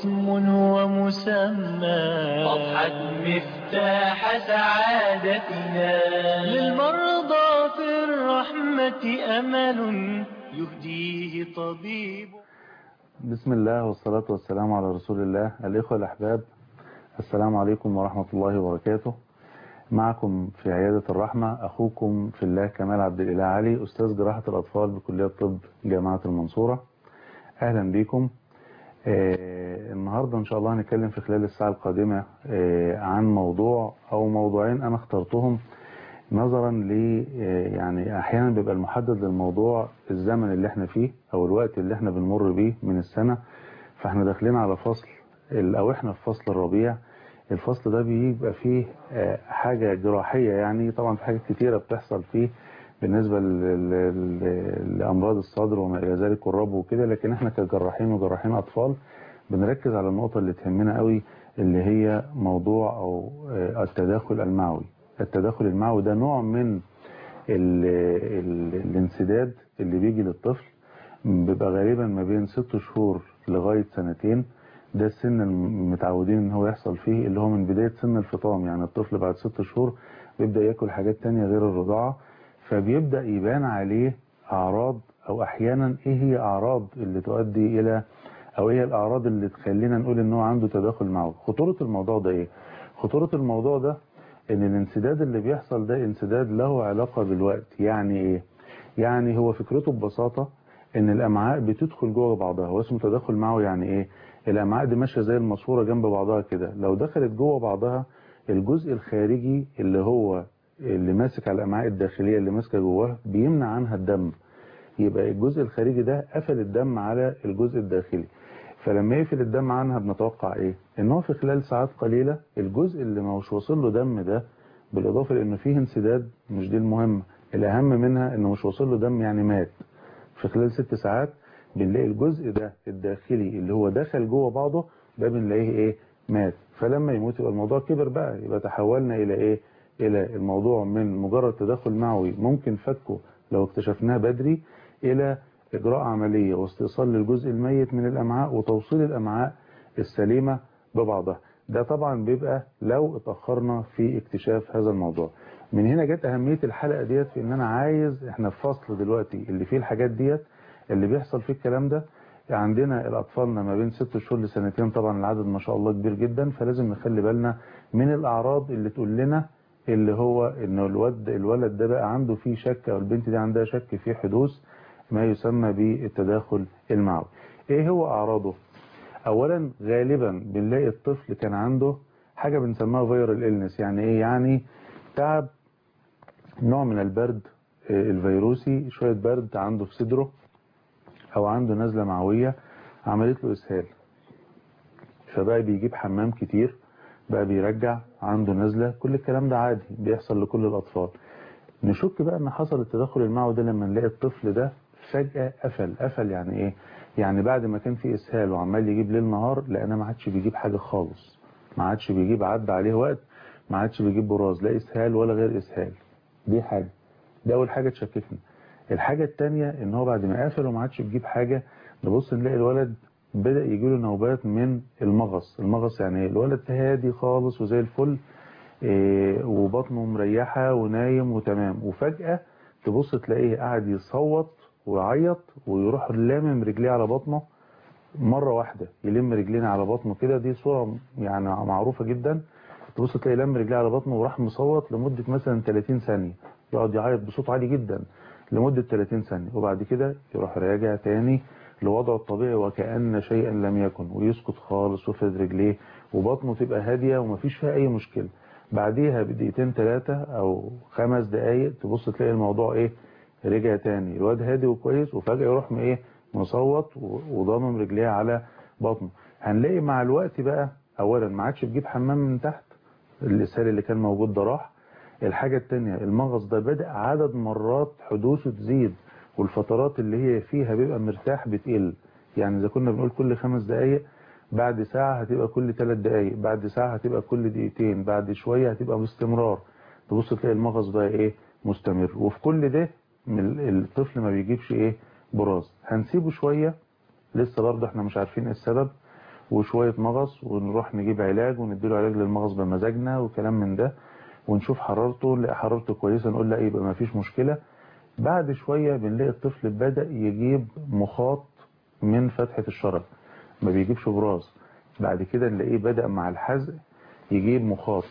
اسم ومسمى أضحت مفتاح سعادتنا للمرضى في الرحمة أمل يهديه طبيب بسم الله والصلاة والسلام على رسول الله الإخوة الأحباب السلام عليكم ورحمة الله وبركاته معكم في عيادة الرحمة أخوكم في الله كمال عبد الإله علي أستاذ جراحة الأطفال بكلية طب جامعة المنصورة أهلا بكم آه النهاردة إن شاء الله هنتكلم في خلال الساعة القادمة آه عن موضوع أو موضوعين أنا اخترتهم نظرا ل آه يعني أحيانا بيبقى المحدد للموضوع الزمن اللي احنا فيه أو الوقت اللي احنا بنمر بيه من السنة فاحنا داخلين على فصل أو احنا في فصل الربيع الفصل ده بيبقى فيه حاجة جراحية يعني طبعا في حاجات كتيرة بتحصل فيه بالنسبة لأمراض الصدر وما إلى ذلك والرب وكده لكن احنا كجراحين وجراحين أطفال بنركز على النقطة اللي تهمنا قوي اللي هي موضوع أو التداخل المعوي التداخل المعوي ده نوع من ال ال الانسداد اللي بيجي للطفل بيبقى غالبا ما بين ست شهور لغاية سنتين ده السن المتعودين ان هو يحصل فيه اللي هو من بداية سن الفطام يعني الطفل بعد ست شهور بيبدأ ياكل حاجات تانية غير الرضاعة فبيبدأ يبان عليه اعراض او احيانا ايه هي اعراض اللي تؤدي الى او ايه الاعراض اللي تخلينا نقول ان هو عنده تداخل معوي خطورة الموضوع ده ايه خطورة الموضوع ده ان الانسداد اللي بيحصل ده انسداد له علاقة بالوقت يعني ايه يعني هو فكرته ببساطة ان الامعاء بتدخل جوه بعضها واسمه تداخل معوي يعني ايه الامعاء دي ماشيه زي الماسوره جنب بعضها كده لو دخلت جوه بعضها الجزء الخارجي اللي هو اللي ماسك على الامعاء الداخليه اللي ماسكه جواها بيمنع عنها الدم يبقى الجزء الخارجي ده قفل الدم على الجزء الداخلي فلما يقفل الدم عنها بنتوقع ايه ان هو في خلال ساعات قليله الجزء اللي مش واصل له دم ده بالاضافه لانه فيه انسداد مش دي المهمه الاهم منها انه مش واصل له دم يعني مات في خلال ست ساعات بنلاقي الجزء ده الداخلي اللي هو دخل جوه بعضه ده بنلاقيه ايه مات فلما يموت يبقى الموضوع كبر بقى يبقى تحولنا الى ايه الى الموضوع من مجرد تدخل معوي ممكن فكه لو اكتشفناه بدري الى اجراء عملية واستئصال للجزء الميت من الامعاء وتوصيل الامعاء السليمة ببعضها ده طبعا بيبقى لو اتأخرنا في اكتشاف هذا الموضوع من هنا جت اهمية الحلقة ديت في ان انا عايز احنا في فصل دلوقتي اللي فيه الحاجات ديت اللي بيحصل فيه الكلام ده عندنا الأطفالنا ما بين ست شهور لسنتين طبعا العدد ما شاء الله كبير جدا فلازم نخلي بالنا من الأعراض اللي تقول لنا اللي هو ان الولد الولد ده بقى عنده فيه شك او البنت دي عندها شك في حدوث ما يسمى بالتداخل المعوي ايه هو اعراضه اولا غالبا بنلاقي الطفل كان عنده حاجة بنسميها فيرال إلنس يعني ايه يعني تعب نوع من البرد الفيروسي شوية برد عنده في صدره او عنده نزلة معوية عملت له اسهال فبقى بيجيب حمام كتير بقى بيرجع عنده نزلة كل الكلام ده عادي بيحصل لكل الاطفال نشك بقى ان حصل التدخل المعوي ده لما نلاقي الطفل ده فجأة قفل قفل يعني ايه يعني بعد ما كان في اسهال وعمال يجيب ليل نهار لقينا ما عادش بيجيب حاجة خالص ما عادش بيجيب عدى عليه وقت ما عادش بيجيب براز لا اسهال ولا غير اسهال دي حاجة دي اول حاجة تشككنا الحاجة التانية ان هو بعد ما قافل وما عادش بيجيب حاجة نبص نلاقي الولد بدأ يجيله نوبات من المغص المغص يعني ايه الولد هادي خالص وزي الفل إيه وبطنه مريحة ونايم وتمام وفجأة تبص تلاقيه قاعد يصوت ويعيط ويروح لامم رجليه على بطنه مرة واحدة يلم رجلين على بطنه كده دي صورة يعني معروفة جدا تبص تلاقي لم رجليه على بطنه وراح مصوت لمدة مثلا 30 ثانية يقعد يعيط بصوت عالي جدا لمدة 30 ثانية وبعد كده يروح راجع تاني لوضعه الطبيعي وكأن شيئا لم يكن ويسكت خالص ويفرد رجليه وبطنه تبقى هادية ومفيش فيها أي مشكلة بعديها بدقيقتين ثلاثة أو خمس دقايق تبص تلاقي الموضوع إيه رجع تاني الواد هادي وكويس وفجأة يروح إيه مصوت وضامم رجليه على بطنه هنلاقي مع الوقت بقى أولا ما عادش بيجيب حمام من تحت الإسهال اللي كان موجود ده راح الحاجة التانية المغص ده بدأ عدد مرات حدوثه تزيد والفترات اللي هي فيها بيبقى مرتاح بتقل يعني إذا كنا بنقول كل خمس دقايق بعد ساعة هتبقى كل ثلاث دقايق بعد ساعة هتبقى كل دقيقتين بعد شوية هتبقى باستمرار تبص تلاقي المغص بقى ايه مستمر وفي كل ده الطفل ما بيجيبش ايه براز هنسيبه شوية لسه برضه احنا مش عارفين ايه السبب وشوية مغص ونروح نجيب علاج ونديله علاج للمغص بمزاجنا وكلام من ده ونشوف حرارته نلاقي حرارته كويسة نقول لا يبقى ما فيش مشكلة بعد شوية بنلاقي الطفل بدأ يجيب مخاط من فتحة الشرج ما بيجيبش براز بعد كده نلاقيه بدأ مع الحزق يجيب مخاط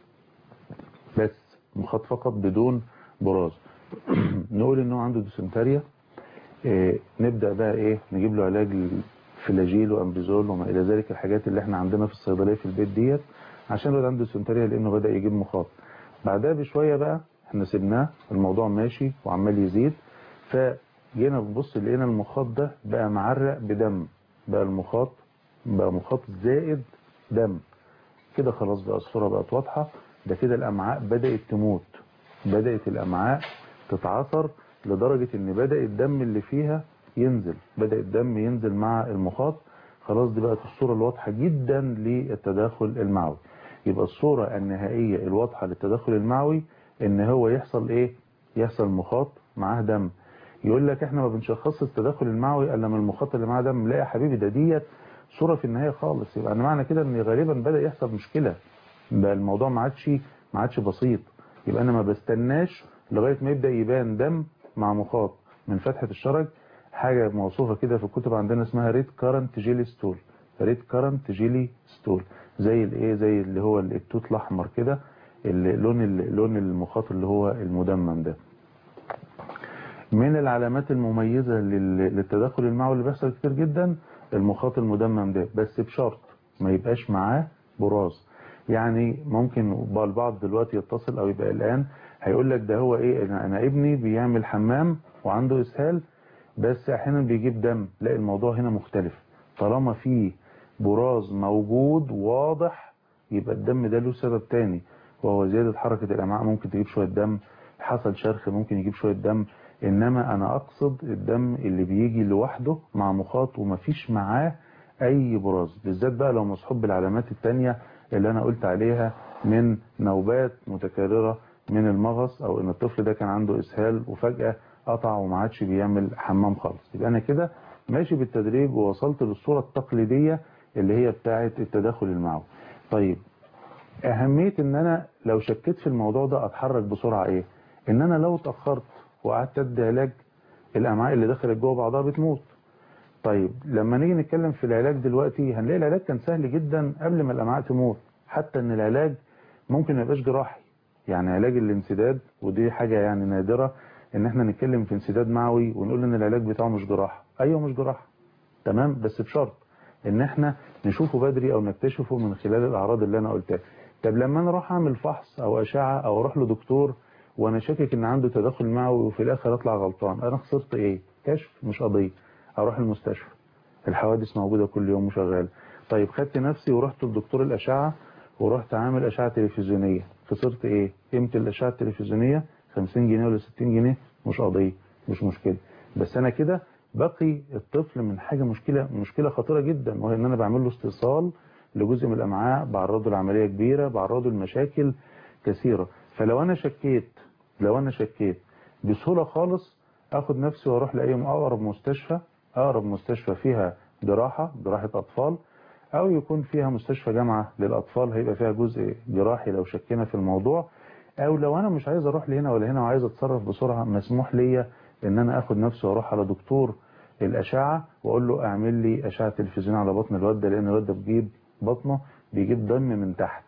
بس مخاط فقط بدون براز نقول انه عنده ديسنتريا إيه نبدأ بقى ايه نجيب له علاج فلاجيل وامبريزول وما الى ذلك الحاجات اللي احنا عندنا في الصيدليه في البيت ديت عشان الولد عنده ديسنتريا لانه بدأ يجيب مخاط بعدها بشوية بقى احنا سيبناه الموضوع ماشي وعمال يزيد فجينا نبص لقينا المخاط ده بقى معرق بدم بقى المخاط بقى مخاط زائد دم كده خلاص بقى الصورة بقت واضحة ده كده الأمعاء بدأت تموت بدأت الأمعاء تتعثر لدرجة ان بدأ الدم اللي فيها ينزل بدأ الدم ينزل مع المخاط خلاص دي بقت الصورة الواضحة جدا للتداخل المعوي يبقى الصورة النهائية الواضحة للتداخل المعوي ان هو يحصل ايه يحصل مخاط معاه دم يقول لك احنا ما بنشخص التداخل المعوي الا من المخاط اللي معاه دم لا يا حبيبي ده ديت صورة في النهاية خالص يبقى انا معنى كده ان غالبا بدأ يحصل مشكلة بقى الموضوع ما عادش ما عادش بسيط يبقى انا ما بستناش لغاية ما يبدأ يبان دم مع مخاط من فتحة الشرج حاجة موصوفة كده في الكتب عندنا اسمها ريد كارنت جيلي ستول ريد كارنت جيلي ستول زي الايه زي اللي هو التوت الاحمر كده اللي لون لون المخاط اللي هو المدمم ده من العلامات المميزة للتدخل المعوي اللي بيحصل كتير جدا المخاط المدمم ده بس بشرط ما يبقاش معاه براز يعني ممكن البعض دلوقتي يتصل او يبقى الان هيقول لك ده هو ايه انا ابني بيعمل حمام وعنده اسهال بس احيانا بيجيب دم لا الموضوع هنا مختلف طالما في براز موجود واضح يبقى الدم ده له سبب تاني وهو زيادة حركة الامعاء ممكن تجيب شوية دم حصل شرخ ممكن يجيب شوية دم انما انا اقصد الدم اللي بيجي لوحده مع مخاط ومفيش معاه اي براز بالذات بقى لو مصحوب بالعلامات التانية اللي انا قلت عليها من نوبات متكررة من المغص او ان الطفل ده كان عنده اسهال وفجأة قطع وما عادش بيعمل حمام خالص يبقى انا كده ماشي بالتدريج ووصلت للصورة التقليدية اللي هي بتاعة التداخل المعوي طيب اهمية ان انا لو شكيت في الموضوع ده اتحرك بسرعة ايه ان انا لو اتأخرت وقعدت ادي علاج الامعاء اللي دخلت جوه بعضها بتموت طيب لما نيجي نتكلم في العلاج دلوقتي هنلاقي العلاج كان سهل جدا قبل ما الامعاء تموت حتى ان العلاج ممكن ما يبقاش جراحي يعني علاج الانسداد ودي حاجة يعني نادرة ان احنا نتكلم في انسداد معوي ونقول ان العلاج بتاعه مش جراحة ايوه مش جراحة تمام بس بشرط ان احنا نشوفه بدري او نكتشفه من خلال الاعراض اللي انا قلتها طب لما انا اروح اعمل فحص او اشعة او اروح لدكتور وانا شاكك ان عنده تدخل معوي وفي الاخر اطلع غلطان انا خسرت ايه كشف مش قضية اروح المستشفى الحوادث موجودة كل يوم وشغالة طيب خدت نفسي ورحت لدكتور الاشعة ورحت عامل اشعة تلفزيونية خسرت ايه قيمة الاشعة التلفزيونية 50 جنيه ولا 60 جنيه مش قضية مش مشكلة بس انا كده بقي الطفل من حاجة مشكلة مشكلة خطيرة جدا وهي ان انا بعمل له استئصال لجزء من الامعاء بعرضه لعملية كبيرة بعرضه لمشاكل كثيرة فلو انا شكيت لو انا شكيت بسهولة خالص اخد نفسي واروح لاي اقرب مستشفى اقرب مستشفى فيها جراحة جراحة اطفال او يكون فيها مستشفى جامعة للاطفال هيبقى فيها جزء جراحي لو شكينا في الموضوع او لو انا مش عايز اروح لهنا ولا هنا وعايز اتصرف بسرعة مسموح ليا ان انا اخد نفسي واروح على دكتور الاشعة واقول له اعمل لي اشعة تلفزيون على بطن الواد ده لان الواد ده بيجيب بطنه بيجيب دم من تحت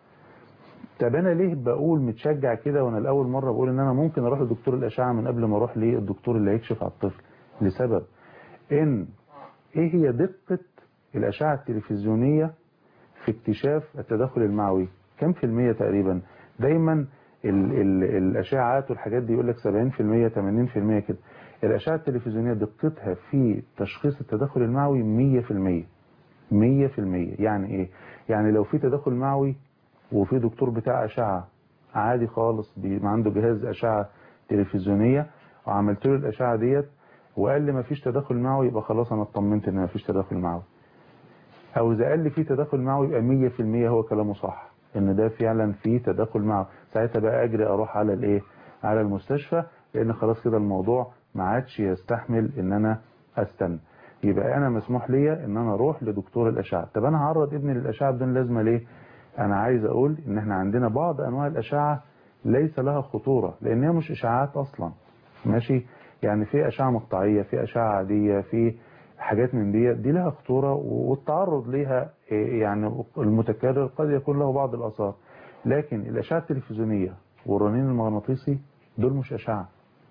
طب انا ليه بقول متشجع كده وانا الاول مرة بقول ان انا ممكن اروح لدكتور الاشعة من قبل ما اروح للدكتور اللي هيكشف على الطفل لسبب ان ايه هي دقة الاشعة التلفزيونية في اكتشاف التدخل المعوي كم في المية تقريبا دايما ال ال الاشعاعات والحاجات دي يقول لك 70% 80% كده الاشعة التلفزيونية دقتها في تشخيص التدخل المعوي 100% 100% يعني ايه يعني لو في تدخل معوي وفي دكتور بتاع اشعة عادي خالص عنده جهاز اشعة تلفزيونية وعملت له الاشعة ديت وقال لي ما فيش تدخل معوي يبقى خلاص انا اطمنت ان ما فيش تدخل معوي او اذا قال لي في تدخل معوي يبقى 100% هو كلامه صح ان ده فعلا في تدخل معوي ساعتها بقى اجري اروح على الايه على المستشفى لان خلاص كده الموضوع ما عادش يستحمل ان انا استنى يبقى انا مسموح ليا ان انا اروح لدكتور الاشعه طب انا هعرض ابني للاشعه بدون لازمه ليه انا عايز اقول ان احنا عندنا بعض انواع الاشعه ليس لها خطوره لان هي مش اشعاعات اصلا ماشي يعني في اشعه مقطعيه في اشعه عاديه في حاجات من دي دي لها خطوره والتعرض ليها إيه، يعني المتكرر قد يكون له بعض الاثار لكن الاشعه التلفزيونيه والرنين المغناطيسي دول مش اشعه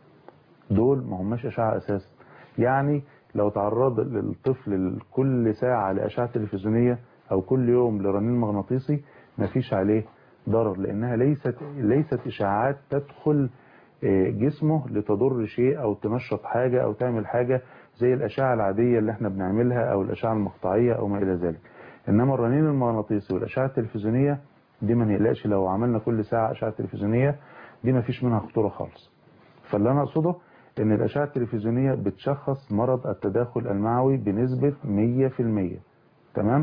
دول ما هماش اشعه اساسا يعني لو تعرض الطفل كل ساعه لاشعه تلفزيونيه او كل يوم لرنين مغناطيسي ما فيش عليه ضرر لانها ليست ليست اشاعات تدخل آه، جسمه لتضر شيء او تنشط حاجه او تعمل حاجه زي الاشعه العاديه اللي احنا بنعملها او الاشعه المقطعيه او ما الى ذلك انما الرنين المغناطيسي والاشعه التلفزيونيه دي ما نقلقش لو عملنا كل ساعه اشعه تلفزيونيه دي ما فيش منها خطوره خالص فاللي انا اقصده ان الاشعه التلفزيونيه بتشخص مرض التداخل المعوي بنسبه 100% تمام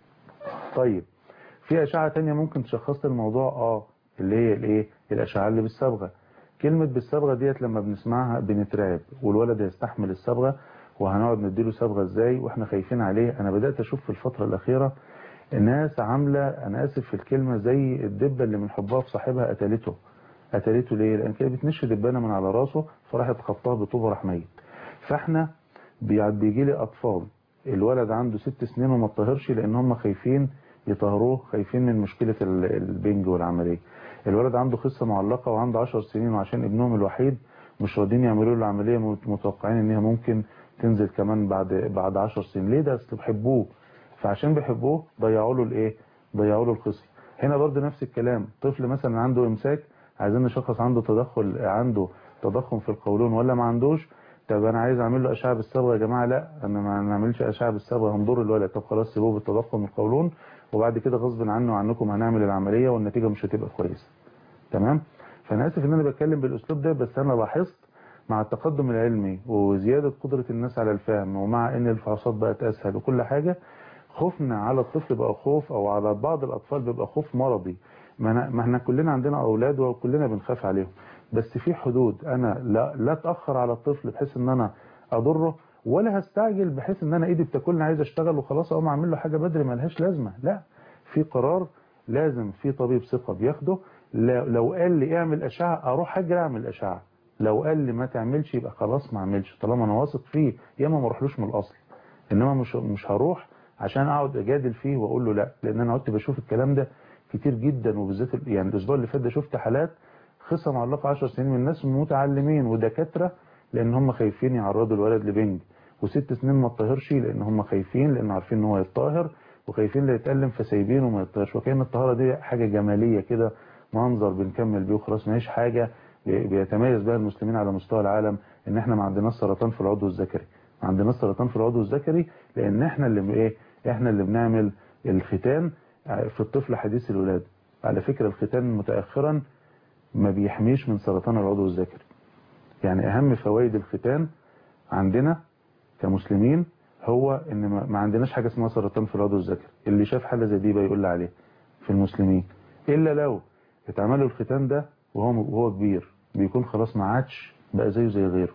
طيب في اشعه تانية ممكن تشخص الموضوع اه اللي هي الايه الاشعه اللي بالصبغه كلمه بالصبغه ديت لما بنسمعها بنترعب والولد يستحمل الصبغه وهنقعد نديله صبغه ازاي واحنا خايفين عليه انا بدات اشوف في الفتره الاخيره الناس عامله انا اسف في الكلمه زي الدبه اللي من حبها في صاحبها قتلته قتلته ليه لان كانت بتنش دبانه من على راسه فراحت خبطها بطوبه راح ميت فاحنا بيجي لي اطفال الولد عنده ست سنين وما اتطهرش لان هم خايفين يطهروه خايفين من مشكله ال- البنج والعمليه الولد عنده خصه معلقه وعنده 10 سنين وعشان ابنهم الوحيد مش راضيين يعملوا له عمليه مت- متوقعين ان هي ممكن تنزل كمان بعد بعد 10 سنين ليه ده اصل بيحبوه فعشان بيحبوه ضيعوا له الايه ضيعوا له الخصيه هنا برضه نفس الكلام طفل مثلا عنده امساك عايزين نشخص عنده تدخل عنده تضخم في القولون ولا ما عندوش طب انا عايز اعمل له اشعه بالصبغه يا جماعه لا انا ما نعملش اشعه بالصبغه هنضر الولد طب خلاص سيبوه بالتضخم القولون وبعد كده غصب عنه وعنكم هنعمل العمليه والنتيجه مش هتبقى كويسه تمام فانا اسف ان انا بتكلم بالاسلوب ده بس انا لاحظت مع التقدم العلمي وزياده قدره الناس على الفهم ومع ان الفحوصات بقت اسهل وكل حاجه خوفنا على الطفل بقى خوف او على بعض الاطفال بيبقى خوف مرضي ما أنا- ما احنا كلنا عندنا اولاد وكلنا بنخاف عليهم بس في حدود انا لا لا اتاخر على الطفل بحيث ان انا اضره ولا هستعجل بحيث ان انا ايدي بتاكلني عايز اشتغل وخلاص اقوم اعمل له حاجه بدري ملهاش لازمه لا في قرار لازم في طبيب ثقه بياخده لا- لو قال لي اعمل اشعه اروح اجري اعمل اشعه لو قال لي ما تعملش يبقى خلاص ما اعملش طالما انا واثق فيه يا اما ما اروحلوش من الاصل انما مش مش هروح عشان اقعد اجادل فيه واقول له لا لان انا قعدت بشوف الكلام ده كتير جدا وبالذات ال- يعني الاسبوع اللي فات ده شفت حالات خصة معلقة 10 سنين من ناس متعلمين ودكاترة لان هم خايفين يعرضوا الولد لبنج وست سنين ما اتطهرش لان هم خايفين لان عارفين ان هو يتطهر وخايفين لا يتألم فسايبينه وما يتطهرش وكأن الطهارة دي حاجة جمالية كده منظر بنكمل بيه وخلاص ما هيش حاجة بي- بيتميز بها المسلمين على مستوى العالم ان احنا ما عندناش سرطان في العضو الذكري ما عندناش سرطان في العضو الذكري لان احنا اللي ايه احنا اللي بنعمل الختان في الطفل حديث الولاده على فكرة الختان متأخرا ما بيحميش من سرطان العضو الذكري يعني اهم فوائد الختان عندنا كمسلمين هو ان ما ما عندناش حاجة اسمها سرطان في العضو الذكري اللي شاف حالة زي دي بقى يقول لي عليه في المسلمين الا لو اتعمل له الختان ده وهو وهو كبير بيكون خلاص ما عادش بقى زيه زي غيره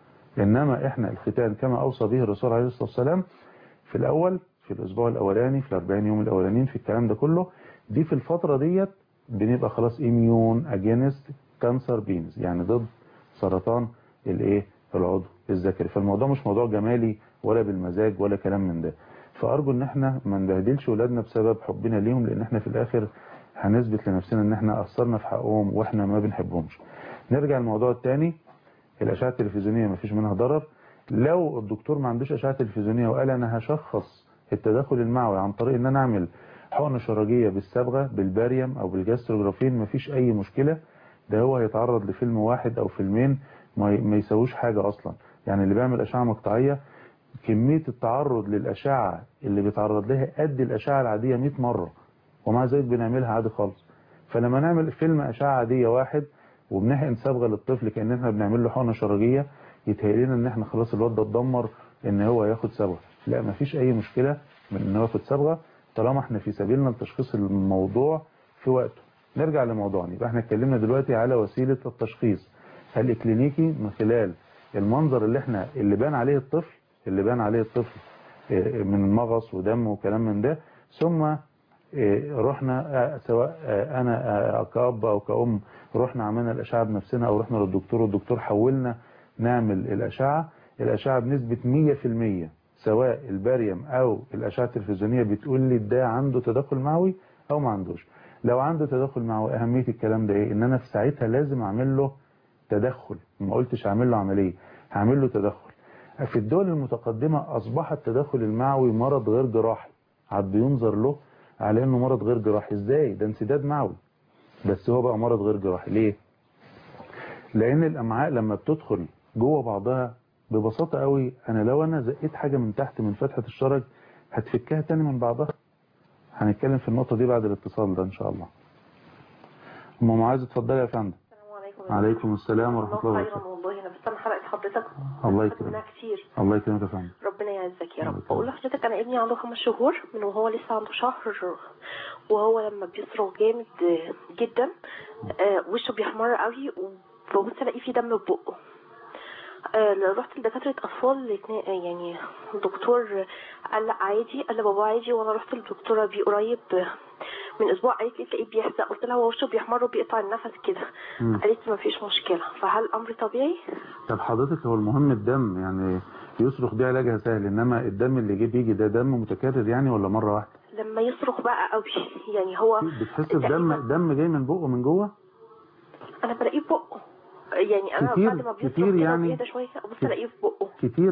انما احنا الختان كما اوصى به الرسول عليه الصلاه والسلام في الاول في الاسبوع الاولاني في ال 40 يوم الاولانيين في الكلام ده كله دي في الفتره ديت بنبقى خلاص اميون اجينست كانسر بينز يعني ضد سرطان الايه العضو الذكري فالموضوع مش موضوع جمالي ولا بالمزاج ولا كلام من ده فارجو ان احنا ما نبهدلش ولادنا بسبب حبنا ليهم لان احنا في الاخر هنثبت لنفسنا ان احنا قصرنا في حقهم واحنا ما بنحبهمش نرجع للموضوع الثاني الاشعه التلفزيونيه ما فيش منها ضرر لو الدكتور ما عندوش اشعه تلفزيونيه وقال انا هشخص التداخل المعوي عن طريق ان انا اعمل حقنه شرجيه بالصبغه بالباريوم او بالجاستروجرافين ما فيش اي مشكله ده هو هيتعرض لفيلم واحد او فيلمين ما ي- ما يسووش حاجه اصلا يعني اللي بيعمل اشعه مقطعيه كميه التعرض للاشعه اللي بيتعرض لها قد الاشعه العاديه 100 مره ومع ذلك بنعملها عادي خالص فلما نعمل فيلم اشعه عاديه واحد وبنحقن صبغه للطفل كان احنا بنعمل له حقنه شرجيه يتهيأ لنا ان احنا خلاص الواد ده اتدمر ان هو ياخد صبغه لا مفيش اي مشكله من ان هو ياخد صبغه طالما احنا في سبيلنا لتشخيص الموضوع في وقته نرجع لموضوعنا يبقى احنا اتكلمنا دلوقتي على وسيله التشخيص الاكلينيكي من خلال المنظر اللي احنا اللي بان عليه الطفل اللي بان عليه الطفل آه، من مغص ودم وكلام من ده ثم آه، رحنا آه، سواء آه، انا آه، كأب او كأم رحنا عملنا الاشعه بنفسنا او رحنا للدكتور والدكتور حولنا نعمل الاشعه الاشعه بنسبه 100% سواء الباريوم او الاشعه التلفزيونيه بتقول لي ده عنده تدخل معوي او ما عندوش لو عنده تدخل معوي اهميه الكلام ده ايه ان انا في ساعتها لازم اعمل له تدخل ما قلتش اعمل له عمليه هعمل له تدخل في الدول المتقدمه اصبح التدخل المعوي مرض غير جراحي عاد بينظر له على انه مرض غير جراحي ازاي ده انسداد معوي بس هو بقى مرض غير جراحي ليه لان الامعاء لما بتدخل جوه بعضها ببساطه قوي انا لو انا زقيت حاجه من تحت من فتحه الشرج هتفكها تاني من بعضها هنتكلم في النقطه دي بعد الاتصال ده ان شاء الله ام معاذ اتفضلي يا فندم السلام عليكم عليكم السلام ورحمه الله خيرا وبركاته والله انا بستنى حلقه حضرتك الله بستفاد منها يكرمك كتير الله يكرمك يا فندم ربنا يعزك يا الله رب يكرمك. بقول لحضرتك انا ابني عنده خمس شهور من وهو لسه عنده شهر وهو لما بيصرخ جامد جدا آه، وشه بيحمر قوي وببص الاقي فيه دم في بقه آه، رحت لدكاترة أطفال الاتنين- آه، يعني الدكتور قال لا عادي قال لبابا عادي وأنا رحت للدكتورة بيه قريب آه، من أسبوع قالت لي تلاقيه بيحزق قلت لها هو وشه بيحمر وبيقطع النفس كده مم. قالت لي مفيش مشكلة فهل أمر طبيعي؟ طب حضرتك هو المهم الدم يعني يصرخ دي علاجها سهل انما الدم اللي جه بيجي ده دم متكرر يعني ولا مره واحده لما يصرخ بقى قوي يعني هو بتحس بدم دم جاي من بقه من جوه انا بلاقيه في بقه يعني انا كتير- بعد ما بيصرخ كتير كده يعني؟ وبيهدى شويه ابص كت- الاقيه في بقه كتير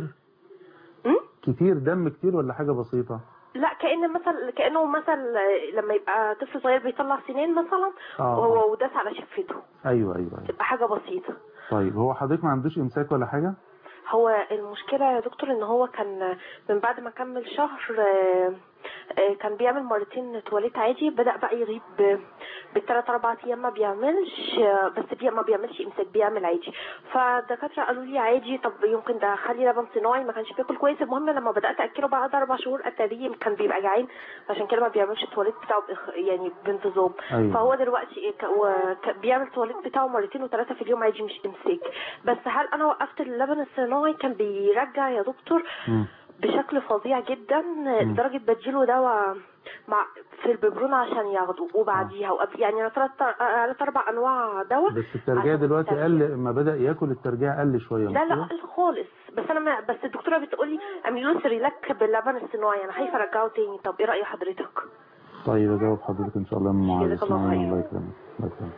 م? كتير دم كتير ولا حاجه بسيطه لا كأن مثلا كأنه مثلا لما يبقى طفل صغير بيطلع سنين مثلا اه وهو وداس على شفته ايوه ايوه, أيوة. تبقى حاجه بسيطه طيب هو حضرتك ما عندوش امساك ولا حاجه هو المشكلة يا دكتور ان هو كان من بعد ما كمل شهر آه، آه، كان بيعمل مرتين تواليت عادي بدأ بقى يغيب بالثلاث اربع ايام ما بيعملش آه، بس بي ما بيعملش امساك بيعمل عادي فالدكاترة قالوا لي عادي طب يمكن ده خلي لبن صناعي ما كانش بياكل كويس المهم لما بدأت اكله بعد اربع شهور اتاريه كان بيبقى جعان عشان كده ما بيعملش التواليت بتاعه بإخ- يعني بانتظام ايوه فهو دلوقتي إيه ك- وك- بيعمل التواليت بتاعه مرتين وثلاثة في اليوم عادي مش امساك بس هل انا وقفت اللبن الصناعي كان بيرجع يا دكتور مم. بشكل فظيع جدا لدرجة بديله دواء مع في الببرون عشان ياخده وبعديها وقبل يعني انا ثلاث ثلاث اربع انواع دواء بس الترجيع عشان دلوقتي الترجيع. قل ما بدا ياكل الترجيع قل شويه مش لا لا كده؟ قل خالص بس انا ما بس الدكتوره بتقول لي اعملي له سريلاك باللبن الصناعي انا خايفه ارجعه تاني طب ايه راي حضرتك طيب اجاوب حضرتك ان شاء الله من معاذ جزاك الله اسمعي خير. الله يكرمك الله يكرمك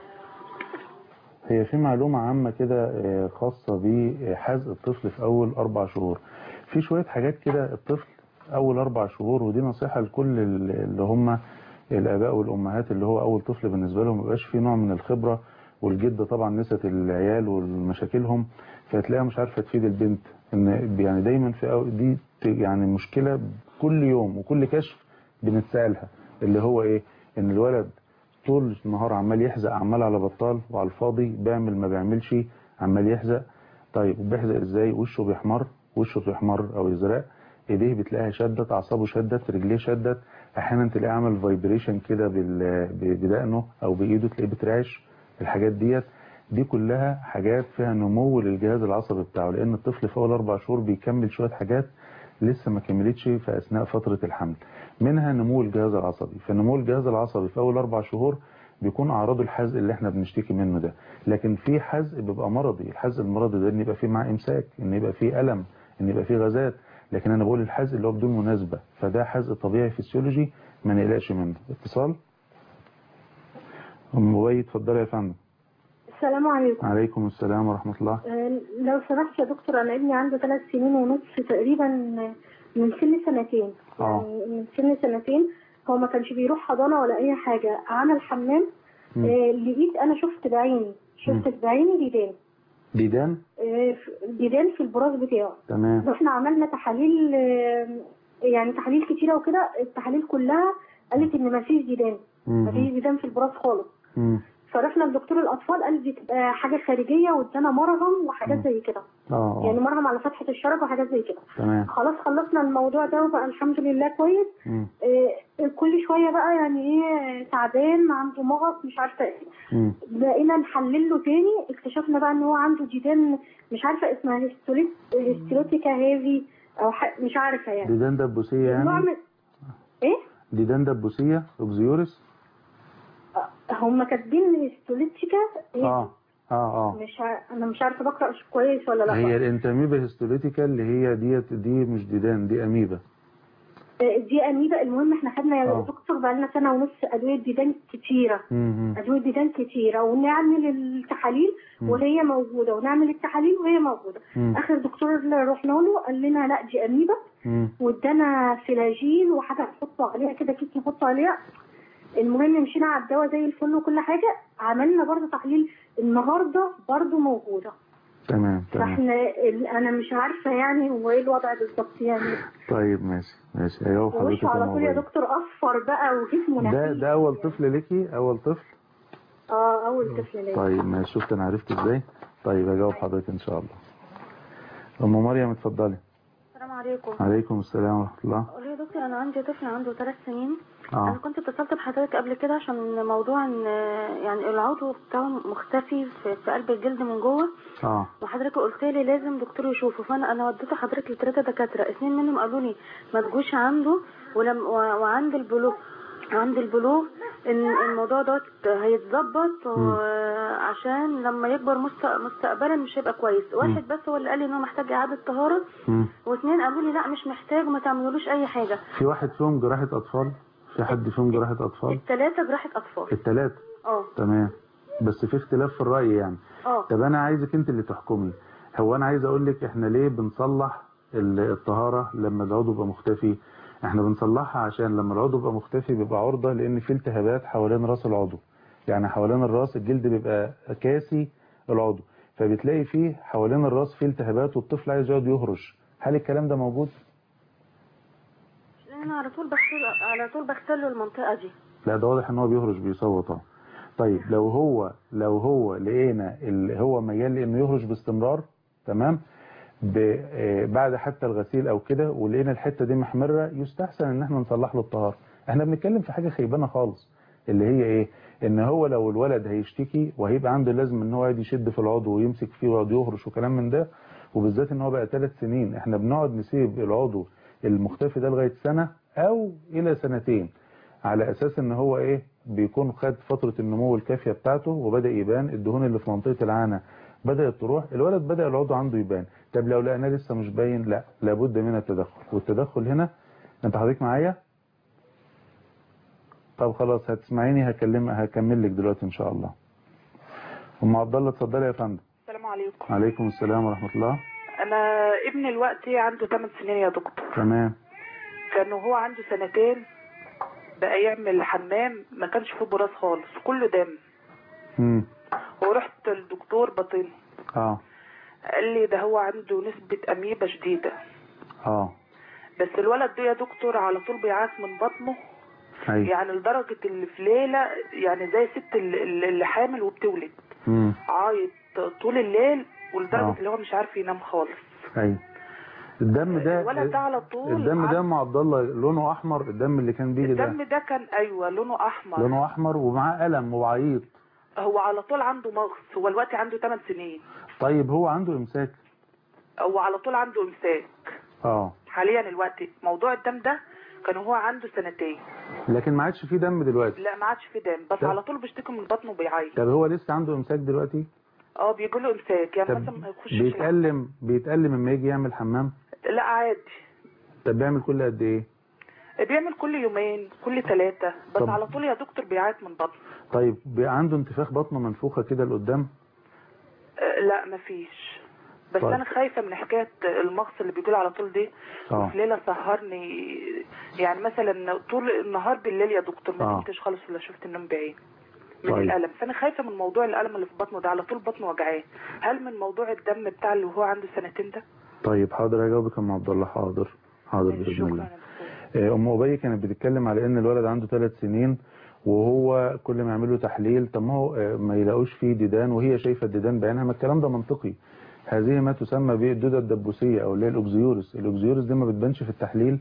هي في معلومة عامة كده آه، خاصة بحزق الطفل في أول أربع شهور في شوية حاجات كده الطفل أول أربع شهور ودي نصيحة لكل ال- اللي هم الآباء والأمهات اللي هو أول طفل بالنسبة لهم مبقاش في نوع من الخبرة والجد طبعا نست العيال والمشاكلهم فتلاقيها مش عارفة تفيد البنت إن يعني دايما في أو- دي ت- يعني مشكلة كل يوم وكل كشف بنتسألها اللي هو إيه إن الولد طول النهار عمال يحزق عمال على بطال وعلى الفاضي بيعمل ما بيعملش عمال يحزق طيب بيحزق ازاي وشه بيحمر وشه بيحمر او يزرق ايديه بتلاقيها شدت اعصابه شدت رجليه شدت احيانا تلاقيه عمل فايبريشن كده بال- ب- بدقنه او بايده تلاقيه بترعش الحاجات ديت دي كلها حاجات فيها نمو للجهاز العصبي بتاعه لان الطفل في اول اربع شهور بيكمل شويه حاجات لسه ما كملتش في اثناء فتره الحمل منها نمو الجهاز العصبي فنمو الجهاز العصبي في اول اربع شهور بيكون اعراضه الحزق اللي احنا بنشتكي منه ده لكن في حزق بيبقى مرضي الحزق المرضي ده ان يبقى فيه معاه امساك ان يبقى فيه الم ان يبقى فيه غازات لكن انا بقول الحزق اللي هو بدون مناسبه فده حزق طبيعي فسيولوجي ما نقلقش منه اتصال ام بوي اتفضلي يا فندم السلام عليكم عليكم السلام ورحمه الله آه، لو سمحت يا دكتور انا ابني عنده ثلاث سنين ونص تقريبا من سن سنتين آه. يعني من سن سنتين هو ما كانش بيروح حضانه ولا اي حاجه عمل حمام مم. آه، لقيت انا شفت بعيني شفت بعيني ديدان ديدان آه، ف- ديدان في البراز بتاعه تمام رحنا عملنا تحاليل آه، يعني تحاليل كتيره وكده التحاليل كلها قالت ان ما فيش ديدان ما فيش مم. ديدان في البراز خالص مم. فرحنا لدكتور الاطفال قال دي تبقى حاجه خارجيه وادانا مرهم وحاجات مم. زي كده اه يعني اه مرهم على فتحه الشرج وحاجات زي كده تمام خلاص خلصنا الموضوع ده وبقى الحمد لله كويس مم. آه، كل شويه بقى يعني ايه تعبان عنده مغص مش عارفه ايه مم. بقينا نحلل له تاني اكتشفنا بقى ان هو عنده ديدان مش عارفه اسمها هيستوليت هيستوليتيكا هيفي او ح... مش عارفه يعني ديدان دبوسية نوع يعني من ايه ديدان دبوسية اوبزيورس هم كاتبين هيستوليتيكا إيه؟ اه اه اه مش ع... انا مش عارفه بقرا كويس ولا لا هي الانتاميبا هيستوليتيكا اللي هي ديت دي مش ديدان دي اميبا آه، دي اميبا المهم احنا خدنا يا آه. دكتور بقالنا سنه ونص ادويه ديدان كتيره مم. ادويه ديدان كتيره ونعمل التحاليل مم. وهي موجوده ونعمل التحاليل وهي موجوده مم. اخر دكتور اللي رحنا له قال لنا لا دي اميبا مم. وادانا فلاجين وحاجه نحطه عليها كده كيس نحطه عليها المهم مشينا على الدواء زي الفل وكل حاجه عملنا برضه تحليل النهارده برضه موجوده تمام تمام فاحنا ال- انا مش عارفه يعني هو ايه الوضع بالظبط يعني طيب ماشي ماشي ايوه حضرتك وشه على طول يا الموبايل. دكتور اصفر بقى وجسمه ده نحيف ده اول طفل ليكي اول طفل اه اول طفل ليا طيب ماشي شفت انا عرفت ازاي طيب هجاوب حضرتك ان شاء الله ام مريم اتفضلي السلام عليكم عليكم السلام ورحمه الله قولي يا دكتور انا عندي طفل عنده ثلاث سنين اه انا كنت اتصلت بحضرتك قبل كده عشان موضوع ان يعني العضو بتاعه مختفي في, في قلب الجلد من جوه اه وحضرتك قلت لي لازم دكتور يشوفه فانا انا وديت حضرتك لثلاثه دكاتره اثنين منهم قالوا لي ما تجوش عنده ولم و- وعند البلوغ عند البلوغ ان الموضوع دوت هيتظبط عشان لما يكبر مست- مستقبلا مش هيبقى كويس واحد بس هو اللي قال لي ان هو محتاج اعاده طهاره مم. واثنين قالوا لي لا مش محتاج وما تعملولوش اي حاجه في واحد فيهم جراحه اطفال في حد فيهم جراحه اطفال الثلاثه جراحه اطفال الثلاثه اه تمام بس في اختلاف في الراي يعني اه طب انا عايزك انت اللي تحكمي هو انا عايز اقول لك احنا ليه بنصلح ال- الطهاره لما العضو يبقى مختفي احنا بنصلحها عشان لما العضو يبقى مختفي بيبقى عرضه لان في التهابات حوالين راس العضو يعني حوالين الراس الجلد بيبقى كاسي العضو فبتلاقي فيه حوالين الراس فيه التهابات والطفل عايز يقعد يهرش هل الكلام ده موجود لان انا على طول بغسل على طول بغسل له المنطقه دي لا ده واضح ان هو بيهرش بيصوت اه طيب لو هو لو هو لقينا اللي هو ميال لانه يهرش باستمرار تمام ب- آه، بعد حتى الغسيل او كده ولقينا الحته دي محمره يستحسن ان احنا نصلح له الطهاره احنا بنتكلم في حاجه خيبانه خالص اللي هي ايه ان هو لو الولد هيشتكي وهيبقى عنده لازم ان هو يقعد يشد في العضو ويمسك فيه ويقعد يهرش وكلام من ده وبالذات ان هو بقى ثلاث سنين احنا بنقعد نسيب العضو المختفي ده لغايه سنه او الى سنتين على اساس ان هو ايه بيكون خد فترة النمو الكافية بتاعته وبدأ يبان الدهون اللي في منطقة العانة بدأت تروح الولد بدأ العضو عنده يبان طب لو لقيناه لسه مش باين لا لابد من التدخل والتدخل هنا انت حضرتك معايا طب خلاص هتسمعيني هكلم هكمل لك دلوقتي ان شاء الله ام عبد الله اتفضلي يا فندم السلام عليكم عليكم السلام ورحمة الله انا ابني دلوقتي عنده 8 سنين يا دكتور تمام كان وهو عنده سنتين بقى يعمل حمام ما كانش فيه براز خالص كله دم امم ورحت للدكتور باطني اه قال لي ده هو عنده نسبة أميبا شديدة اه بس الولد ده يا دكتور على طول بيعاك من بطنه ايوه يعني لدرجة اللي في ليلة يعني زي ست اللي اللي حامل وبتولد امم عايط طول الليل ولدرجة آه. اللي هو مش عارف ينام خالص ايوه الدم ده الولد ده على طول الدم ده عن- ام عبد الله لونه احمر الدم اللي كان بيجي ده الدم ده كان ايوه لونه احمر لونه احمر ومعاه الم وعيط هو على طول عنده مغص هو دلوقتي عنده 8 سنين طيب هو عنده امساك هو على طول عنده امساك اه حاليا الوقت موضوع الدم ده كان هو عنده سنتين لكن ما عادش فيه دم دلوقتي لا ما عادش في دم بس طب. على طول بيشتكي من بطنه وبيعيط طب هو لسه عنده امساك دلوقتي اه بيجي له امساك يعني طب مثلا ما يخشش بيتألم بيتألم لما يجي يعمل حمام لا عادي طب بيعمل كل قد ايه بيعمل كل يومين كل ثلاثة بس طب. على طول يا دكتور بيعيط من بطنه طيب بي- عنده انتفاخ بطنه منفوخه كده لقدام آه، لا مفيش بس طيب. انا خايفه من حكايه المغص اللي بيجي على طول دي اه وفي ليله سهرني يعني مثلا طول النهار بالليل يا دكتور ما آه. نمتش خالص ولا شفت النوم بعيد من طيب. الالم فانا خايفه من موضوع الالم اللي في بطنه ده على طول بطنه وجعاه هل من موضوع الدم بتاع اللي هو عنده سنتين ده طيب حاضر هجاوبك يا ام عبد الله حاضر حاضر باذن شكرا الله يا دكتور. آه، ام ابي كانت بتتكلم على ان الولد عنده ثلاث سنين وهو كل ما يعملوا تحليل طب ما هو آه، ما يلاقوش فيه ديدان وهي شايفه الديدان بعينها ما الكلام ده منطقي هذه ما تسمى بالدوده الدبوسيه او اللي هي الاوكزيورس الاوكزيورس دي ما بتبانش في التحليل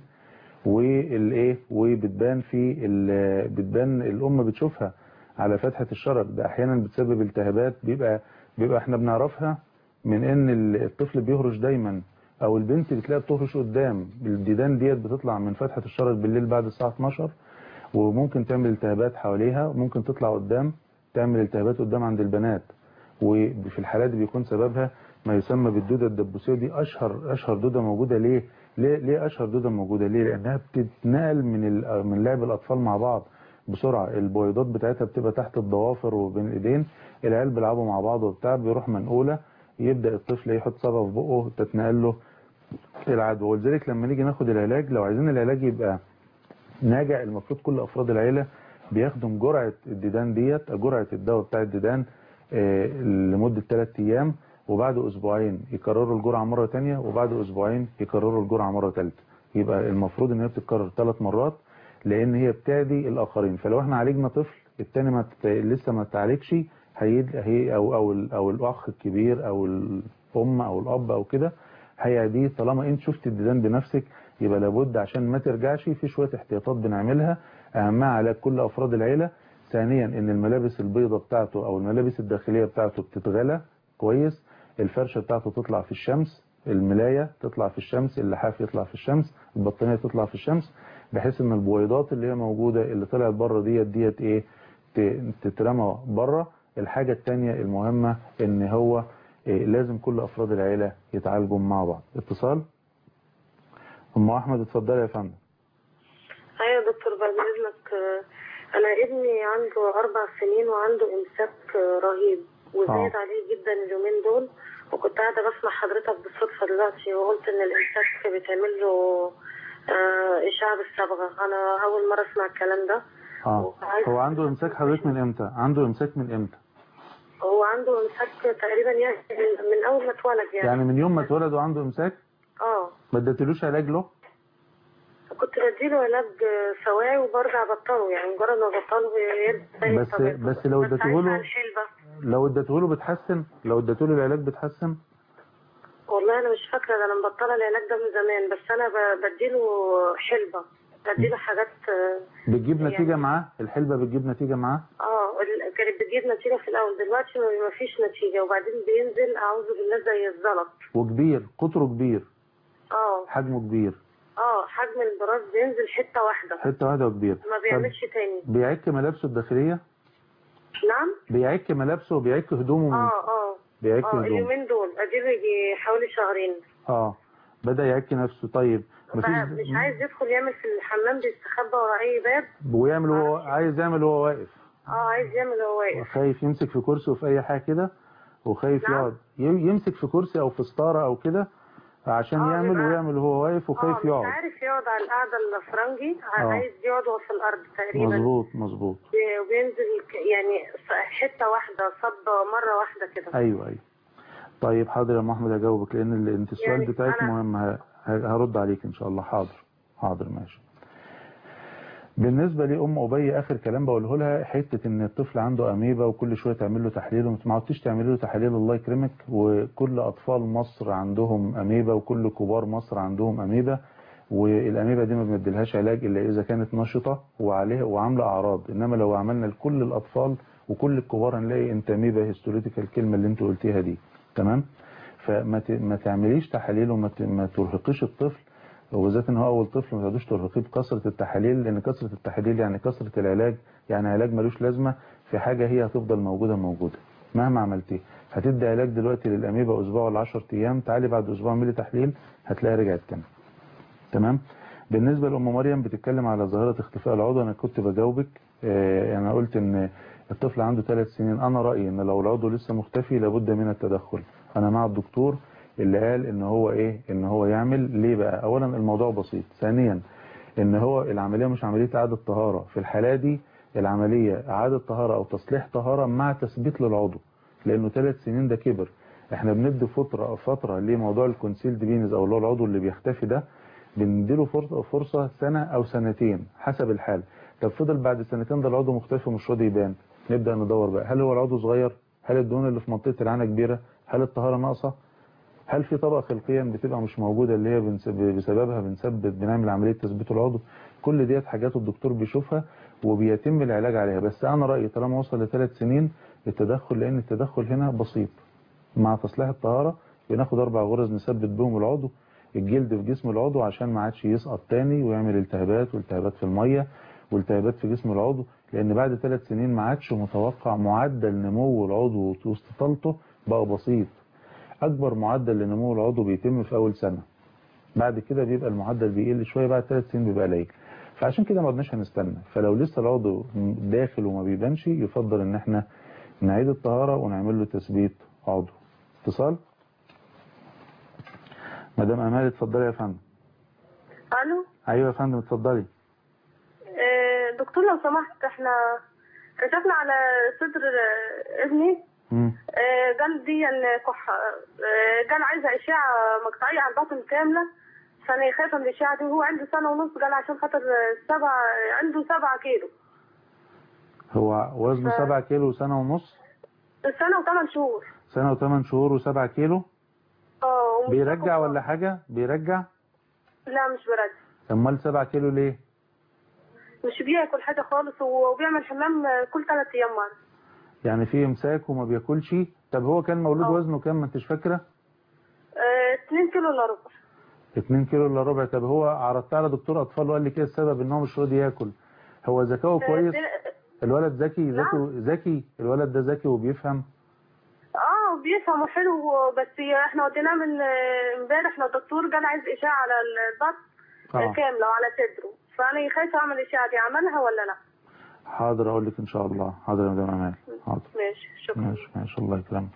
والايه وبتبان في ال- بتبان الام بتشوفها على فتحه الشرج ده احيانا بتسبب التهابات بيبقى بيبقى احنا بنعرفها من ان ال- الطفل بيهرش دايما او البنت بتلاقي بتهرش قدام الديدان ديت بتطلع من فتحه الشرج بالليل بعد الساعه 12 وممكن تعمل التهابات حواليها وممكن تطلع قدام تعمل التهابات قدام عند البنات وفي الحالات دي بيكون سببها ما يسمى بالدوده الدبوسيه دي اشهر اشهر دوده موجوده ليه ليه ليه اشهر دوده موجوده ليه لانها بتتنقل من ال- من لعب الاطفال مع بعض بسرعه البويضات بتاعتها بتبقى تحت الضوافر وبين الايدين العيال بيلعبوا مع بعض وبتاع بيروح منقوله يبدا الطفل يحط صبغه في بقه تتنقل له العدوى ولذلك لما نيجي ناخد العلاج لو عايزين العلاج يبقى ناجع المفروض كل افراد العيله بياخدوا جرعه الديدان ديت جرعه الدواء بتاع الديدان آه، لمده 3 ايام وبعد اسبوعين يكرروا الجرعه مره تانية وبعد اسبوعين يكرروا الجرعه مره ثالثه يبقى المفروض ان هي بتتكرر ثلاث مرات لان هي بتعدي الاخرين فلو احنا عالجنا طفل التاني ما تت... لسه ما تعالجش هي... هي او او ال- او الاخ الكبير او الام او الاب او كده هيعديه طالما انت شفت الديدان بنفسك يبقى لابد عشان ما ترجعش في شويه احتياطات بنعملها اهمها علاج كل افراد العيله ثانيا ان الملابس البيضة بتاعته او الملابس الداخليه بتاعته بتتغلى كويس الفرشه بتاعته تطلع في الشمس الملايه تطلع في الشمس اللحاف يطلع في الشمس البطانيه تطلع في الشمس بحيث ان البويضات اللي هي موجوده اللي طلعت بره ديت ديت ايه ت- تترمى بره الحاجه الثانيه المهمه ان هو إيه لازم كل افراد العيله يتعالجوا مع بعض اتصال ام احمد اتفضلي يا فندم ايوه يا دكتور بعد اذنك آه، انا ابني عنده اربع سنين وعنده امساك آه، رهيب وزايد آه. عليه جدا اليومين دول وكنت قاعده بسمع حضرتك بالصدفه دلوقتي وقلت ان الامساك بيتعمل له آه، اشعه بالصبغه انا اول مره اسمع الكلام ده اه هو عنده امساك حضرتك من امتى عنده امساك من امتى هو عنده امساك تقريبا يعني من- من اول ما اتولد يعني, يعني من يوم ما اتولد وعنده امساك اه ما اديتلوش علاج له كنت بديله علاج آه، سواعي وبرجع ابطله يعني مجرد ما بطله يرجع بس بس لو اديته عايزة له الحلبة. لو اديته له بتحسن لو اديته له العلاج بتحسن والله انا مش فاكره ده انا مبطله العلاج ده من زمان بس انا ب- بديله حلبه بديله حاجات اه بتجيب يعني- نتيجة معاه الحلبة بتجيب نتيجة معاه آه، ال- كانت بتجيب نتيجه في الاول دلوقتي ما ما فيش نتيجه وبعدين بينزل اعوذ بالله زي الزلط وكبير قطره كبير اه حجمه كبير اه حجم البراز بينزل حته واحده حتة واحدة وكبير ما بيعملش تاني طب بيعك ملابسه الداخلية نعم بيعك ملابسه وبيعك هدومه من اه اه بيعك اه هدومه اليومين دول اديله يجي حوالي شهرين اه بدأ يعك نفسه طيب بقى مش مفيش عايز يدخل يعمل في الحمام بيستخبى ورا اي باب ويعمل وهو عايز يعمل وهو واقف اه عايز يعمل وهو واقف خايف يمسك في كرسي وفي اي حاجة كده وخايف نعم. يقعد ي- يمسك في كرسي او في ستارة او كده عشان آه، يعمل بيبقى- ويعمل وهو واقف وخايف اه مش يقعد عارف يقعد على القعده الفرنجي آه. عايز يقعد وهو في الارض تقريبا مظبوط مظبوط بي- وبينزل ك- يعني س- حته واحده صب مره واحده كده ايوه ايوه طيب حاضر يا ام احمد اجاوبك لان ال- انت السؤال يعني بتاعك أنا- مهم ه- ه- هرد عليك ان شاء الله حاضر حاضر ماشي بالنسبة لأم أبي آخر كلام بقوله لها حتة إن الطفل عنده أميبا وكل شوية تعمل له تحليل وما عدتش تعمل له تحاليل الله يكرمك وكل أطفال مصر عندهم أميبا وكل كبار مصر عندهم أميبا والأميبا دي ما بنديلهاش علاج إلا إذا كانت نشطة وعليها وعاملة أعراض إنما لو عملنا لكل الأطفال وكل الكبار هنلاقي أنت أميبا هيستوليتيكا الكلمة اللي أنت قلتيها دي تمام فما ت- ما تعمليش تحاليل وما ت- ما ترهقيش الطفل وبالذات ان هو اول طفل ما تقعدوش ترهقيه بكثره التحاليل لان كثره التحاليل يعني كثره العلاج يعني علاج ملوش لازمه في حاجه هي هتفضل موجوده موجوده مهما عملتيه هتدي علاج دلوقتي للاميبا اسبوع ولا 10 ايام تعالي بعد اسبوع اعملي تحليل هتلاقيها رجعت تاني تمام بالنسبه لام مريم بتتكلم على ظاهره اختفاء العضو انا كنت بجاوبك آه، انا قلت ان الطفل عنده ثلاث سنين انا رايي ان لو العضو لسه مختفي لابد من التدخل انا مع الدكتور اللي قال ان هو ايه ان هو يعمل ليه بقى اولا الموضوع بسيط ثانيا ان هو العمليه مش عمليه اعاده طهاره في الحاله دي العمليه اعاده طهاره او تصليح طهاره مع تثبيت للعضو لانه ثلاث سنين ده كبر احنا بندي فتره فتره لموضوع الكونسيلد بينز او اللي هو العضو اللي بيختفي ده بنديله فرصه فرصه سنه او سنتين حسب الحال طب فضل بعد سنتين ده العضو مختفي ومش راضي يبان نبدا ندور بقى هل هو العضو صغير هل الدهون اللي في منطقه العانه كبيره هل الطهاره ناقصه هل في طبقه خلقيا بتبقى مش موجوده اللي هي بنس- بسببها بنثبت بنعمل عمليه تثبيت العضو كل ديت حاجات الدكتور بيشوفها وبيتم العلاج عليها بس انا رايي طالما وصل لثلاث سنين التدخل لان التدخل هنا بسيط مع تصليح الطهاره بناخد اربع غرز نثبت بهم العضو الجلد في جسم العضو عشان ما عادش يسقط تاني ويعمل التهابات والتهابات في الميه والتهابات في جسم العضو لان بعد ثلاث سنين ما عادش متوقع معدل نمو العضو واستطالته بقى بسيط اكبر معدل لنمو العضو بيتم في اول سنه بعد كده بيبقى المعدل بيقل شويه بعد ثلاث سنين بيبقى قليل فعشان كده ما قدناش هنستنى فلو لسه العضو داخل وما بيبانش يفضل ان احنا نعيد الطهاره ونعمل له تثبيت عضو اتصال مدام امال اتفضلي يا فندم الو ايوه يا فندم اتفضلي آه، دكتور لو سمحت احنا كشفنا على صدر آه، ابني مم. آه، قال دي كح آه، قال عايزه اشعه مقطعيه على البطن كامله فانا خايفه من الاشعه دي وهو عنده سنه ونص قال عشان خاطر آه، سبع عنده سبعة كيلو هو وزنه ف- 7 كيلو وسنه ونص سنه وثمان شهور سنه وثمان شهور و7 كيلو اه ومش بيرجع باكل ولا حاجه بيرجع لا مش برد امال 7 كيلو ليه مش بياكل حاجه خالص وبيعمل حمام آه، كل ثلاث ايام مره يعني في امساك وما بياكلش طب هو كان مولود آه. وزنه كام ما انتش فاكره 2 كيلو الا ربع 2 كيلو الا ربع طب هو عرضت على دكتور اطفال وقال لي كده السبب ان هو مش راضي ياكل هو ذكاؤه كويس آه، الولد ذكي ذكي نعم. ذكي الولد ده ذكي وبيفهم اه بيفهم حلو بس احنا وديناه من آه، امبارح للدكتور قال عايز اشعه على البطن اه آه. كامله وعلى صدره فانا خايفه اعمل الاشعه دي اعملها ولا لا حاضر اقول لك ان شاء الله حاضر يا مدام امال حاضر ماشي شكرا ماشي ماشي الله يكرمك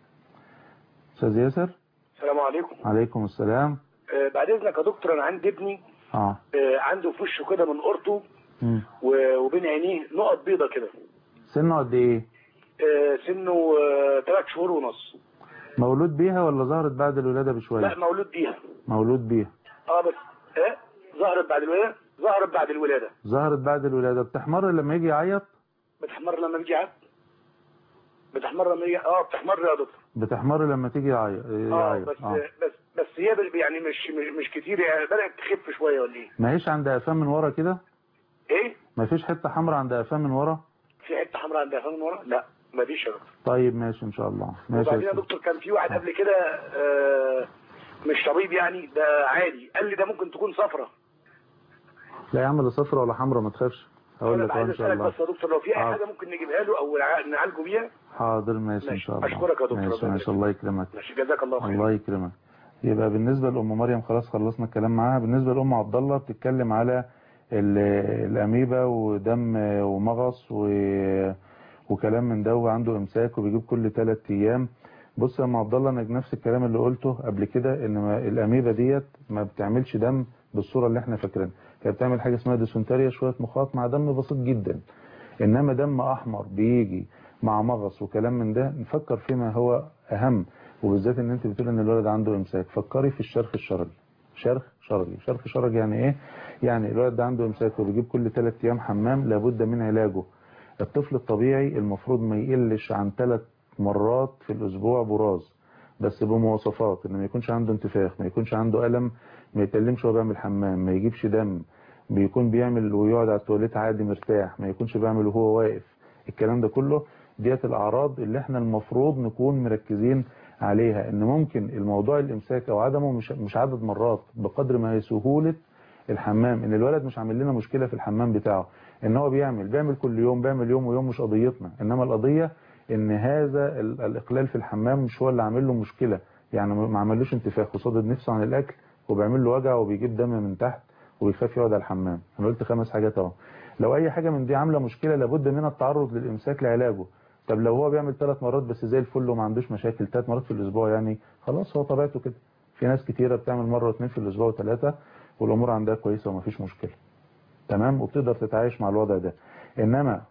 استاذ ياسر السلام عليكم عليكم السلام آه بعد اذنك يا دكتور انا عندي ابني اه آه عنده في وشه كده من قرطه مم. و- وبين عينيه نقط بيضه كده سنه قد ايه آه سنه ثلاث شهور ونص مولود بيها ولا ظهرت بعد الولاده لا بشويه مولود بيها مولود بيها اه بس ايه ظهرت بعد الولاده ظهرت بعد الولاده ظهرت بعد الولاده بتحمر لما يجي يعيط بتحمر لما بيجي عاد بتحمر لما يجي اه بتحمر يا دكتور بتحمر لما تيجي يعيط اه يعيط بس اه بس بس هي بال- يعني مش مش, مش كتير يعني بدات تخف شويه ولا ايه؟ ما هيش عند قفاه من ورا كده ايه؟ ما فيش حته حمراء عند قفاه من ورا في حته حمراء عندها فم من ورا؟ لا ما فيش يا دكتور طيب ماشي ان شاء الله ماشي وبعدين يا يا سيدي. دكتور كان في واحد قبل كده آه مش طبيب يعني ده عادي قال لي ده ممكن تكون صفرة لا يا عم لا صفرا ولا حمراء ما تخافش هقول انا لك أهو عايز ان شاء اسالك الله بس يا دكتور لو في اي حاضر. حاجه ممكن نجيبها له او نع- نعالجه بيها حاضر ماشي ان ماشي. شاء الله أشكرك يا دكتور. ماشي ربنا ماشي يخليك. الله يكرمك ماشي جزاك الله خير الله يكرمك يبقى بالنسبة لأم مريم خلاص خلصنا الكلام معاها بالنسبة لأم عبد الله بتتكلم على ال- الأميبا ودم ومغص و... وكلام من ده وعنده إمساك وبيجيب كل ثلاث أيام بص يا أم عبد الله أنا نفس الكلام اللي قلته قبل كده إن ما الأميبا ديت ما بتعملش دم بالصورة اللي احنا فاكرينها هي بتعمل حاجة اسمها ديسونتاريا شوية مخاط مع دم بسيط جدا إنما دم أحمر بيجي مع مغص وكلام من ده نفكر فيما هو أهم وبالذات ان انت بتقول ان الولد عنده امساك فكري في الشرخ الشرجي شرخ شرجي شرخ شرجي يعني ايه يعني الولد ده عنده امساك وبيجيب كل ثلاث ايام حمام لابد من علاجه الطفل الطبيعي المفروض ما يقلش عن ثلاث مرات في الاسبوع براز بس بمواصفات ان ما يكونش عنده انتفاخ ما يكونش عنده الم ما يتألمش وهو بيعمل حمام ما يجيبش دم بيكون بيعمل ويقعد على التواليت عادي مرتاح ما يكونش بيعمل وهو واقف الكلام ده كله ديت الاعراض اللي احنا المفروض نكون مركزين عليها ان ممكن الموضوع الامساك او عدمه مش مش عدد مرات بقدر ما هي سهوله الحمام ان الولد مش عامل لنا مشكله في الحمام بتاعه ان هو بيعمل بيعمل كل يوم بيعمل يوم ويوم مش قضيتنا انما القضيه ان هذا ال- الاقلال في الحمام مش هو اللي عامل له مشكله يعني ما عملوش انتفاخ وصدد نفسه عن الاكل وبيعمل له وجع وبيجيب دم من تحت وبيخاف يقعد على الحمام انا قلت خمس حاجات اهو لو اي حاجه من دي عامله مشكله لابد من التعرض للامساك لعلاجه طب لو هو بيعمل ثلاث مرات بس زي الفل وما عندوش مشاكل ثلاث مرات في الاسبوع يعني خلاص هو طبيعته كده في ناس كتيره بتعمل مره واثنين في الاسبوع وثلاثه والامور عندها كويسه ومفيش مشكله تمام وبتقدر تتعايش مع الوضع ده انما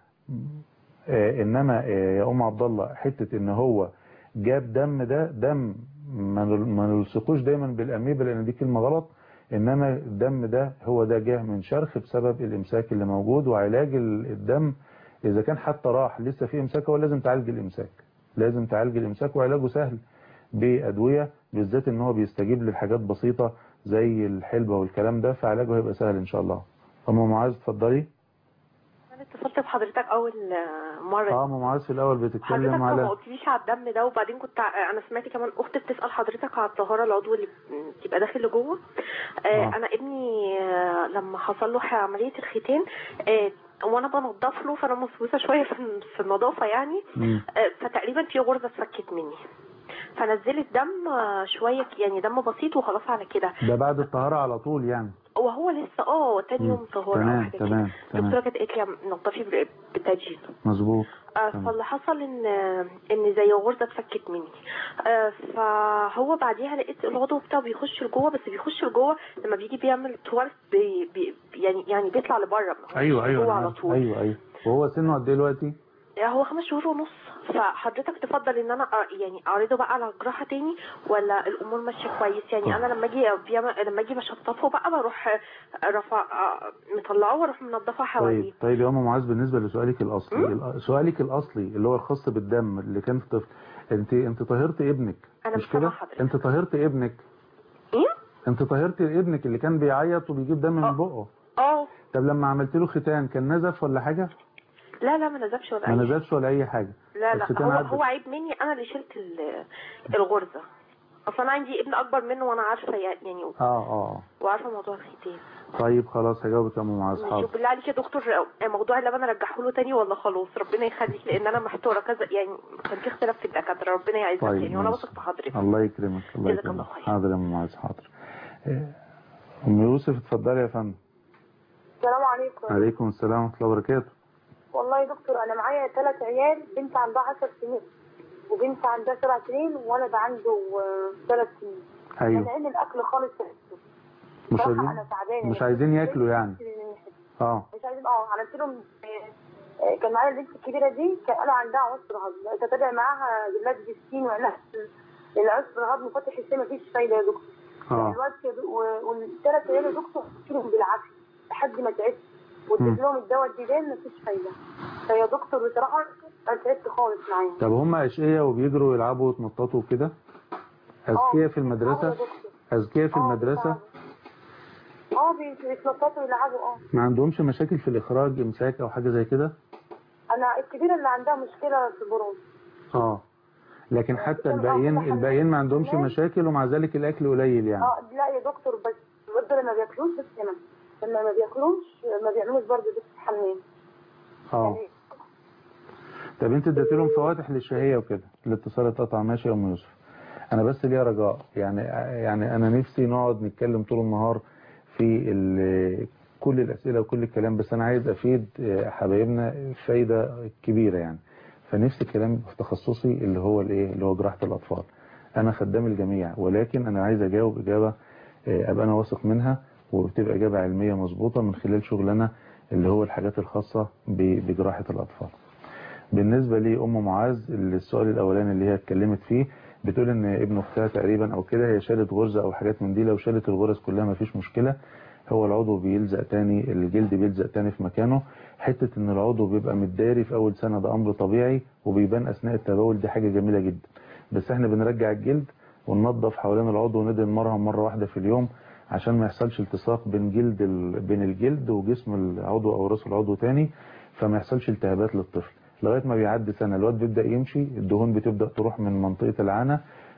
آه انما آه يا ام عبد الله حته ان هو جاب دم ده دم ما نل- ما نلصقوش دايما بالاميبا لان دي كلمه غلط انما الدم ده هو ده جه من شرخ بسبب الامساك اللي موجود وعلاج ال- الدم اذا كان حتى راح لسه في امساك هو لازم تعالج الامساك لازم تعالج الامساك وعلاجه سهل بادويه بالذات ان هو بيستجيب للحاجات بسيطه زي الحلبه والكلام ده فعلاجه هيبقى سهل ان شاء الله ام معاذ اتفضلي اتصلت بحضرتك اول آه، مره اه ام معاذ في الاول حضرتك بتتكلم ما على قلتليش على الدم ده وبعدين كنت ع- انا سمعت كمان اختي بتسال حضرتك على الطهاره العضو اللي بتبقى داخل لجوه آه آه. انا ابني آه لما حصل له ح- عمليه الختان آه وانا بنضف له فانا مسوسه شويه في في النظافه يعني مم. آه فتقريبا في غرزه اتفكت مني فنزلت دم آه، شويه يعني دم بسيط وخلاص على كده ده بعد الطهارة على طول يعني وهو لسه اه تاني يوم طهاره او تمام حاجه تمام كده الدكتوره تمام كانت قالت لي نضفي بال- بالتدجين مظبوط آه، تمام. فاللي حصل ان ان زي غرزه اتفكت مني آه، فهو بعديها لقيت العضو بتاعه بيخش لجوه بس بيخش لجوه لما بيجي بيعمل توارث بي بي يعني يعني بيطلع لبره ما هوش ايوه ايوه جوه أنا على عارف. طول ايوه ايوه وهو سنه قد ايه دلوقتي؟ يعني هو خمس شهور ونص فحضرتك تفضل ان انا أ- يعني اعرضه بقى على جراحه تاني ولا الامور ماشيه كويس يعني انا لما اجي بيعمل لما اجي بشطفه بقى بروح رفع آه، مطلعه واروح منضفه حواليه طيب طيب يا ام معاذ بالنسبه لسؤالك الاصلي الأ- سؤالك الاصلي اللي هو الخاص بالدم اللي كان في طفل انت انت طهرت ابنك أنا مش مش سامعة كده حضرتك. انت طهرت ابنك ايه انت طهرت ابنك اللي كان بيعيط وبيجيب دم من بقه اه طب لما عملت له ختان كان نزف ولا حاجه لا لا ما نزفش ولا ما اي حاجة. نزفش ولا اي حاجه لا لا الختان هو عدى. هو عيب مني انا اللي شلت ال- الغرزه اصلا انا عندي ابن اكبر منه وانا عارفه يعني اه اه وعارفه موضوع الختان طيب خلاص هجاوبك يا ام معاذ حاضر شوف بالله عليك يا دكتور آه، موضوع اللبن ارجحه له تاني ولا خلاص ربنا يخليك لان انا محتاره كذا يعني كان في اختلاف في الدكاتره ربنا يعزك طيب يعني وانا ماشي. واثق في حضرتك الله يكرمك الله جزاك الله يكرمك خير. حاضر يا ام معاذ حاضر إيه، ام يوسف اتفضلي يا فندم السلام عليكم عليكم السلام ورحمه الله وبركاته والله يا دكتور انا معايا ثلاث عيال بنت عندها 10 سنين وبنت عندها سبع سنين وولد عنده ثلاث سنين ايوه مانعين الاكل خالص في البيت. مش بصراحة عايزين انا تعبانه مش عايزين ياكلوا يعني اه مش عايزين اه عملت لهم آه، آه، كان معايا البنت الكبيره دي كان قالوا عندها عسر هضم تتابع معاها علاج بالسين وعلاج العسر الهضم فتح السين مفيش فايده يا دكتور اه الوقت يا دو- و- والثلاث عيال يا دكتور لهم بالعافيه لحد ما تعبت مم. واديت لهم الدواء الديدان مفيش فايده فيا دكتور بصراحه انا تعبت خالص معاهم طب هم اشقية وبيجروا ويلعبوا ويتنططوا وكده اذكياء في المدرسة اذكياء في المدرسة اه بي- بيتنططوا ويلعبوا اه ما عندهمش مشاكل في الاخراج امساك او حاجة زي كده انا الكبيره اللي عندها مشكله في البرون اه لكن حتى الباقيين الباقيين ما عندهمش مشاكل ومع ذلك الاكل قليل يعني اه لا يا دكتور بس برضه لما بياكلوش بس هنا لما ما بياكلوش ما بيعملوش برضه بس حمام اه طب انت اديت لهم فواتح للشهية وكده الاتصال اتقطع ماشي يا ام يوسف انا بس ليا رجاء يعني يعني انا نفسي نقعد نتكلم طول النهار في ال- كل الاسئله وكل الكلام بس انا عايز افيد آه، حبايبنا فايده كبيره يعني فنفسي الكلام في تخصصي اللي هو الايه اللي هو جراحه الاطفال انا خدام الجميع ولكن انا عايز اجاوب اجابه آه، ابقى انا واثق منها وبتبقى اجابه علميه مظبوطه من خلال شغلنا اللي هو الحاجات الخاصه ب- بجراحه الاطفال بالنسبة لي أم معاذ السؤال الأولاني اللي هي اتكلمت فيه بتقول إن ابن أختها تقريبا أو كده هي شالت غرزة أو حاجات من دي لو شالت الغرز كلها مفيش مشكلة هو العضو بيلزق تاني الجلد بيلزق تاني في مكانه حتة إن العضو بيبقى متداري في أول سنة ده أمر طبيعي وبيبان أثناء التبول دي حاجة جميلة جدا بس إحنا بنرجع الجلد وننظف حوالين العضو وندهن مرهم مرة واحدة في اليوم عشان ما يحصلش التصاق بين جلد ال... بين الجلد وجسم العضو أو راس العضو تاني فما يحصلش التهابات للطفل لغاية ما بيعدي سنة الواد بيبدأ يمشي الدهون بتبدأ تروح من منطقة العانة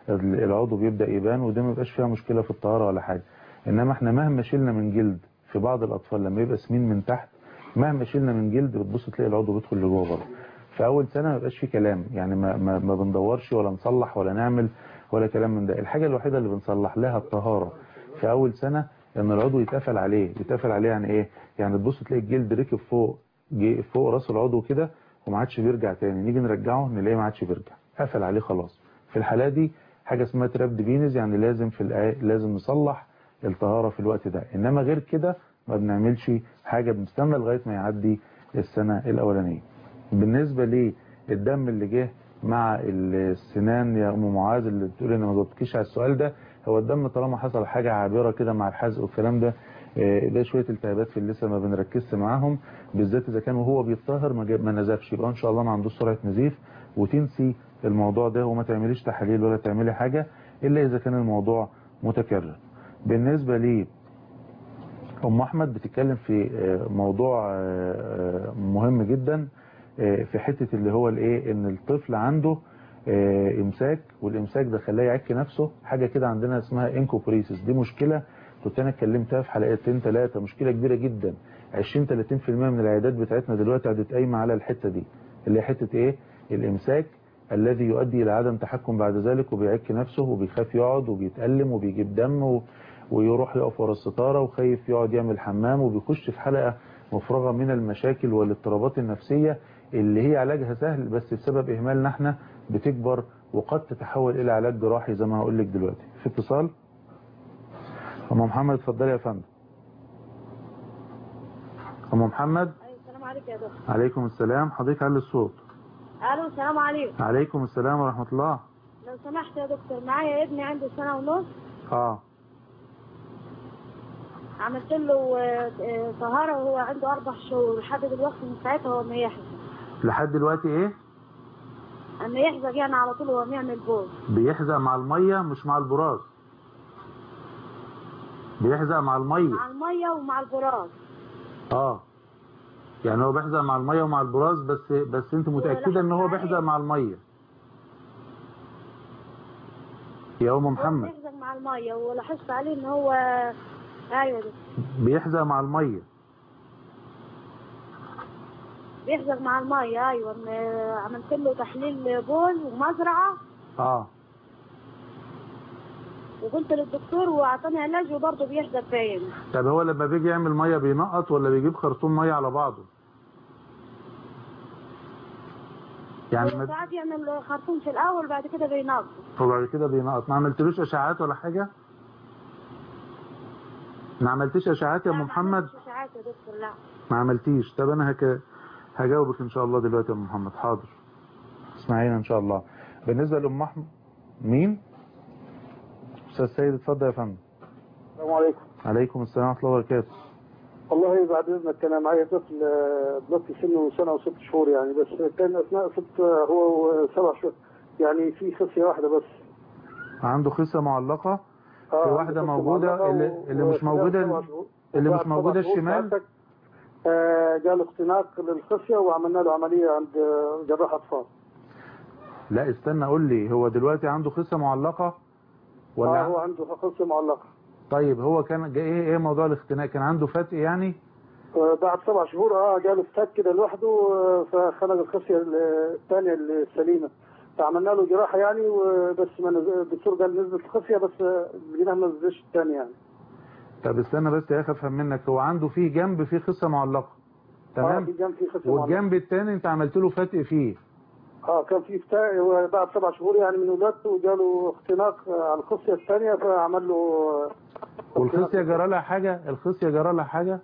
العضو بيبدأ يبان وده ما يبقاش فيها مشكلة في الطهارة ولا حاجة إنما احنا مهما شلنا من جلد في بعض الأطفال لما يبقى سمين من تحت مهما شلنا من جلد بتبص تلاقي العضو بيدخل لجوه برضه في أول سنة ما يبقاش فيه كلام يعني ما, ما, ما بندورش ولا نصلح ولا نعمل ولا كلام من ده الحاجة الوحيدة اللي بنصلح لها الطهارة في أول سنة إن العضو يتقفل عليه يتقفل عليه يعني إيه يعني تبص تلاقي الجلد ركب فوق جه فوق راس العضو كده وما عادش بيرجع تاني نيجي نرجعه نلاقيه ما عادش بيرجع قفل عليه خلاص في الحالة دي حاجة اسمها تراب بينز يعني لازم في الآ- لازم نصلح الطهارة في الوقت ده إنما غير كده ما بنعملش حاجة بنستنى لغاية ما يعدي السنة الأولانية بالنسبة للدم اللي جه مع السنان يا أم معاذ اللي بتقول إن ما جاوبتكيش على السؤال ده هو الدم طالما حصل حاجة عابرة كده مع الحزق والكلام ده آه، ده شوية التهابات في اللثة ما بنركزش معاهم بالذات إذا كان وهو بيتطهر ما جاب- ما نزفش يبقى إن شاء الله ما عندوش سرعة نزيف وتنسي الموضوع ده وما تعمليش تحاليل ولا تعملي حاجة إلا إذا كان الموضوع متكرر بالنسبة لي ام احمد بتتكلم في آه، موضوع آه، آه، مهم جدا آه، في حته اللي هو الايه ان الطفل عنده آه، امساك والامساك ده خلاه يعك نفسه حاجه كده عندنا اسمها انكوبريسيس دي مشكله كنت انا اتكلمتها في حلقتين ثلاثه مشكله كبيره جدا 20 30% من العيادات بتاعتنا دلوقتي قاعده قايمه على الحته دي اللي هي حته ايه الامساك الذي يؤدي الى عدم تحكم بعد ذلك وبيعك نفسه وبيخاف يقعد وبيتألم وبيجيب دم و... ويروح يقف ورا الستاره وخايف يقعد يعمل حمام وبيخش في حلقه مفرغه من المشاكل والاضطرابات النفسيه اللي هي علاجها سهل بس بسبب اهمالنا احنا بتكبر وقد تتحول الى علاج جراحي زي ما هقول لك دلوقتي في اتصال ام محمد اتفضلي يا فندم ام محمد السلام عليكم يا دكتور عليكم السلام حضرتك علي الصوت الو السلام عليكم عليكم السلام ورحمه الله لو سمحت يا دكتور معايا ابني عنده سنه ونص اه عملت له آه، آه، طهاره وهو عنده اربع شهور لحد دلوقتي من ساعتها هو ما يحزق لحد دلوقتي ايه اما يحزق يعني على طول هو بيعمل بول بيحزق مع الميه مش مع البراز بيحزق مع الميه مع الميه ومع البراز اه يعني هو بيحزق مع الميه ومع البراز بس بس انت متاكده ان هو بيحزق مع الميه يا ام محمد بيحزق مع الميه ولاحظت عليه ان هو ايوه ده بيحزق مع الميه بيحزق مع الميه ايوه م- عملت له تحليل بول ومزرعه اه وقلت للدكتور واعطاني علاج وبرضه بيحزق تاني طب هو لما بيجي يعمل ميه بينقط ولا بيجيب خرطوم ميه على بعضه يعني ما ساعات يعمل خرطوم في الاول بعد كده بينقص وبعد كده بينقط ما عملتلوش اشعاعات ولا حاجه ما عملتيش اشعاعات يا ام محمد اشاعات يا دكتور لا ما عملتيش طب انا هك... هجاوبك ان شاء الله دلوقتي يا ام محمد حاضر اسمعينا ان شاء الله بالنسبه لام احمد مين استاذ سيد اتفضل يا فندم السلام عليكم عليكم السلام ورحمه الله وبركاته والله بعد اذنك انا معايا طفل آه، دلوقتي سنه سنه وست شهور يعني بس كان اثناء ست آه، هو وسبع شهور يعني في خصيه واحده بس عنده خصيه معلقه آه، في عنده واحده خصية موجوده معلقة اللي, و- اللي مش وخلال موجوده سبع شهور- اللي وبعد مش سبع موجوده شهور الشمال ساعتك، آه، جاله اختناق للخصيه وعملنا له عمليه عند آه، جراح اطفال لا استنى قول لي هو دلوقتي عنده خصيه معلقه ولا آه هو عنده خصيه معلقه طيب هو كان جا- ايه ايه موضوع الاختناق كان عنده فتق يعني آه، بعد سبع شهور اه جاله فتاك كده لوحده آه، فخلق الخصيه ال- الثانيه السليمه فعملنا له جراحه يعني وبس ما نزل- الدكتور قال نزلت الخصيه بس آه، لقيناها ما نزلتش الثانيه يعني طب استنى بس يا اخي افهم منك هو عنده فيه جنب فيه خصه معلقه اه تمام في جنب في خصيه معلقة. والجنب الثاني انت عملت له فتق فيه اه كان في فتاة هو بعد سبع شهور يعني من ولادته جاله اختناق آه، على الخصيه الثانيه فعمل له آه، والخصيه جرى لها حاجه الخصيه جرى لها حاجه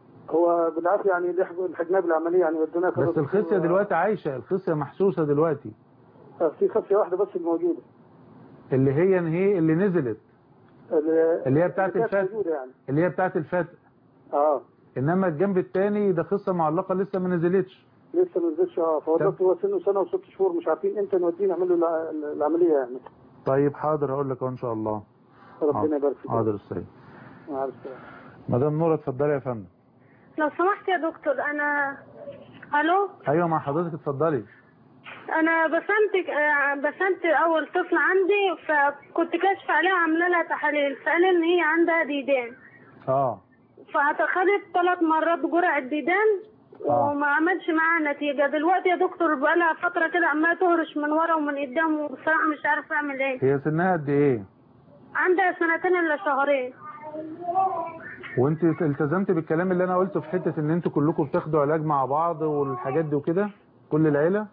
هو بالعافيه يعني لحق- لحقناه بالعمليه يعني وديناه كذا بس الخصيه دكتور، آه، دلوقتي عايشه الخصيه محسوسه دلوقتي آه، في خصيه واحده بس الموجوده اللي هي هي اللي نزلت اللي اللي هي بتاعت كانت الفتق موجوده يعني اللي هي بتاعت الفتق اه انما الجنب الثاني ده خصه معلقه لسه ما نزلتش لسه ما نزلش اه فهو طب. دلوقتي هو سنه سنه وست شهور مش عارفين امتى نوديه نعمل له الع- العمليه يعني طيب حاضر هقول لك أهو ان شاء الله ربنا يبارك فيك حاضر السيد مع السلامه مدام نورة اتفضلي يا فندم لو سمحت يا دكتور انا الو ايوه مع حضرتك اتفضلي انا بسنت آه، بسنت اول طفل عندي فكنت كاشف عليها عامله لها تحاليل فقال ان هي عندها ديدان اه فاخدت ثلاث مرات جرعه ديدان آه. وما عملش معاها نتيجه دلوقتي يا دكتور بقالها فتره كده عماله تهرش من ورا ومن قدام وبصراحه مش عارفه اعمل ايه هي سنها قد ايه عندها سنتين الا شهرين وانت التزمت بالكلام اللي انا قلته في حته ان انتوا كلكم بتاخدوا علاج مع بعض والحاجات دي وكده كل العيله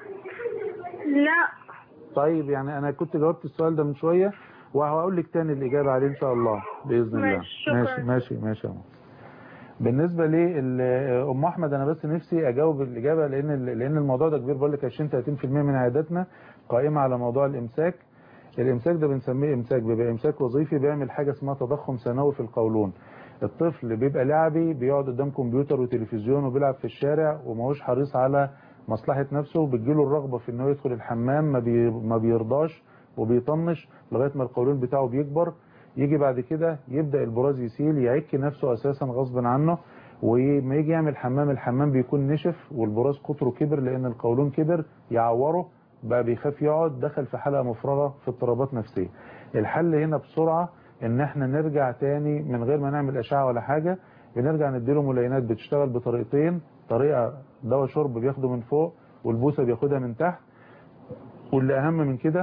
لا طيب يعني انا كنت جاوبت السؤال ده من شويه وهقول لك تاني الاجابه عليه ان شاء الله باذن الله ماشي، شكراً. ماشي ماشي ماشي يا ماما. بالنسبه لي ام احمد انا بس نفسي اجاوب الاجابه لان لان الموضوع ده كبير بقول لك 20 30% من عياداتنا قائمه على موضوع الامساك الامساك ده بنسميه امساك بيبقى امساك وظيفي بيعمل حاجه اسمها تضخم ثانوي في القولون الطفل بيبقى لعبي بيقعد قدام كمبيوتر وتلفزيون وبيلعب في الشارع وماهوش حريص على مصلحه نفسه وبتجيله الرغبه في انه يدخل الحمام ما, بي ما بيرضاش وبيطنش لغايه ما القولون بتاعه بيكبر يجي بعد كده يبدا البراز يسيل يعك نفسه اساسا غصب عنه وما يجي يعمل حمام الحمام بيكون نشف والبراز قطره كبر لان القولون كبر يعوره بقى بيخاف يقعد دخل في حلقه مفرغه في اضطرابات نفسيه الحل هنا بسرعه ان احنا نرجع تاني من غير ما نعمل اشعه ولا حاجه بنرجع نديله ملينات بتشتغل بطريقتين طريقه دواء شرب بياخده من فوق والبوسه بياخدها من تحت واللي اهم من كده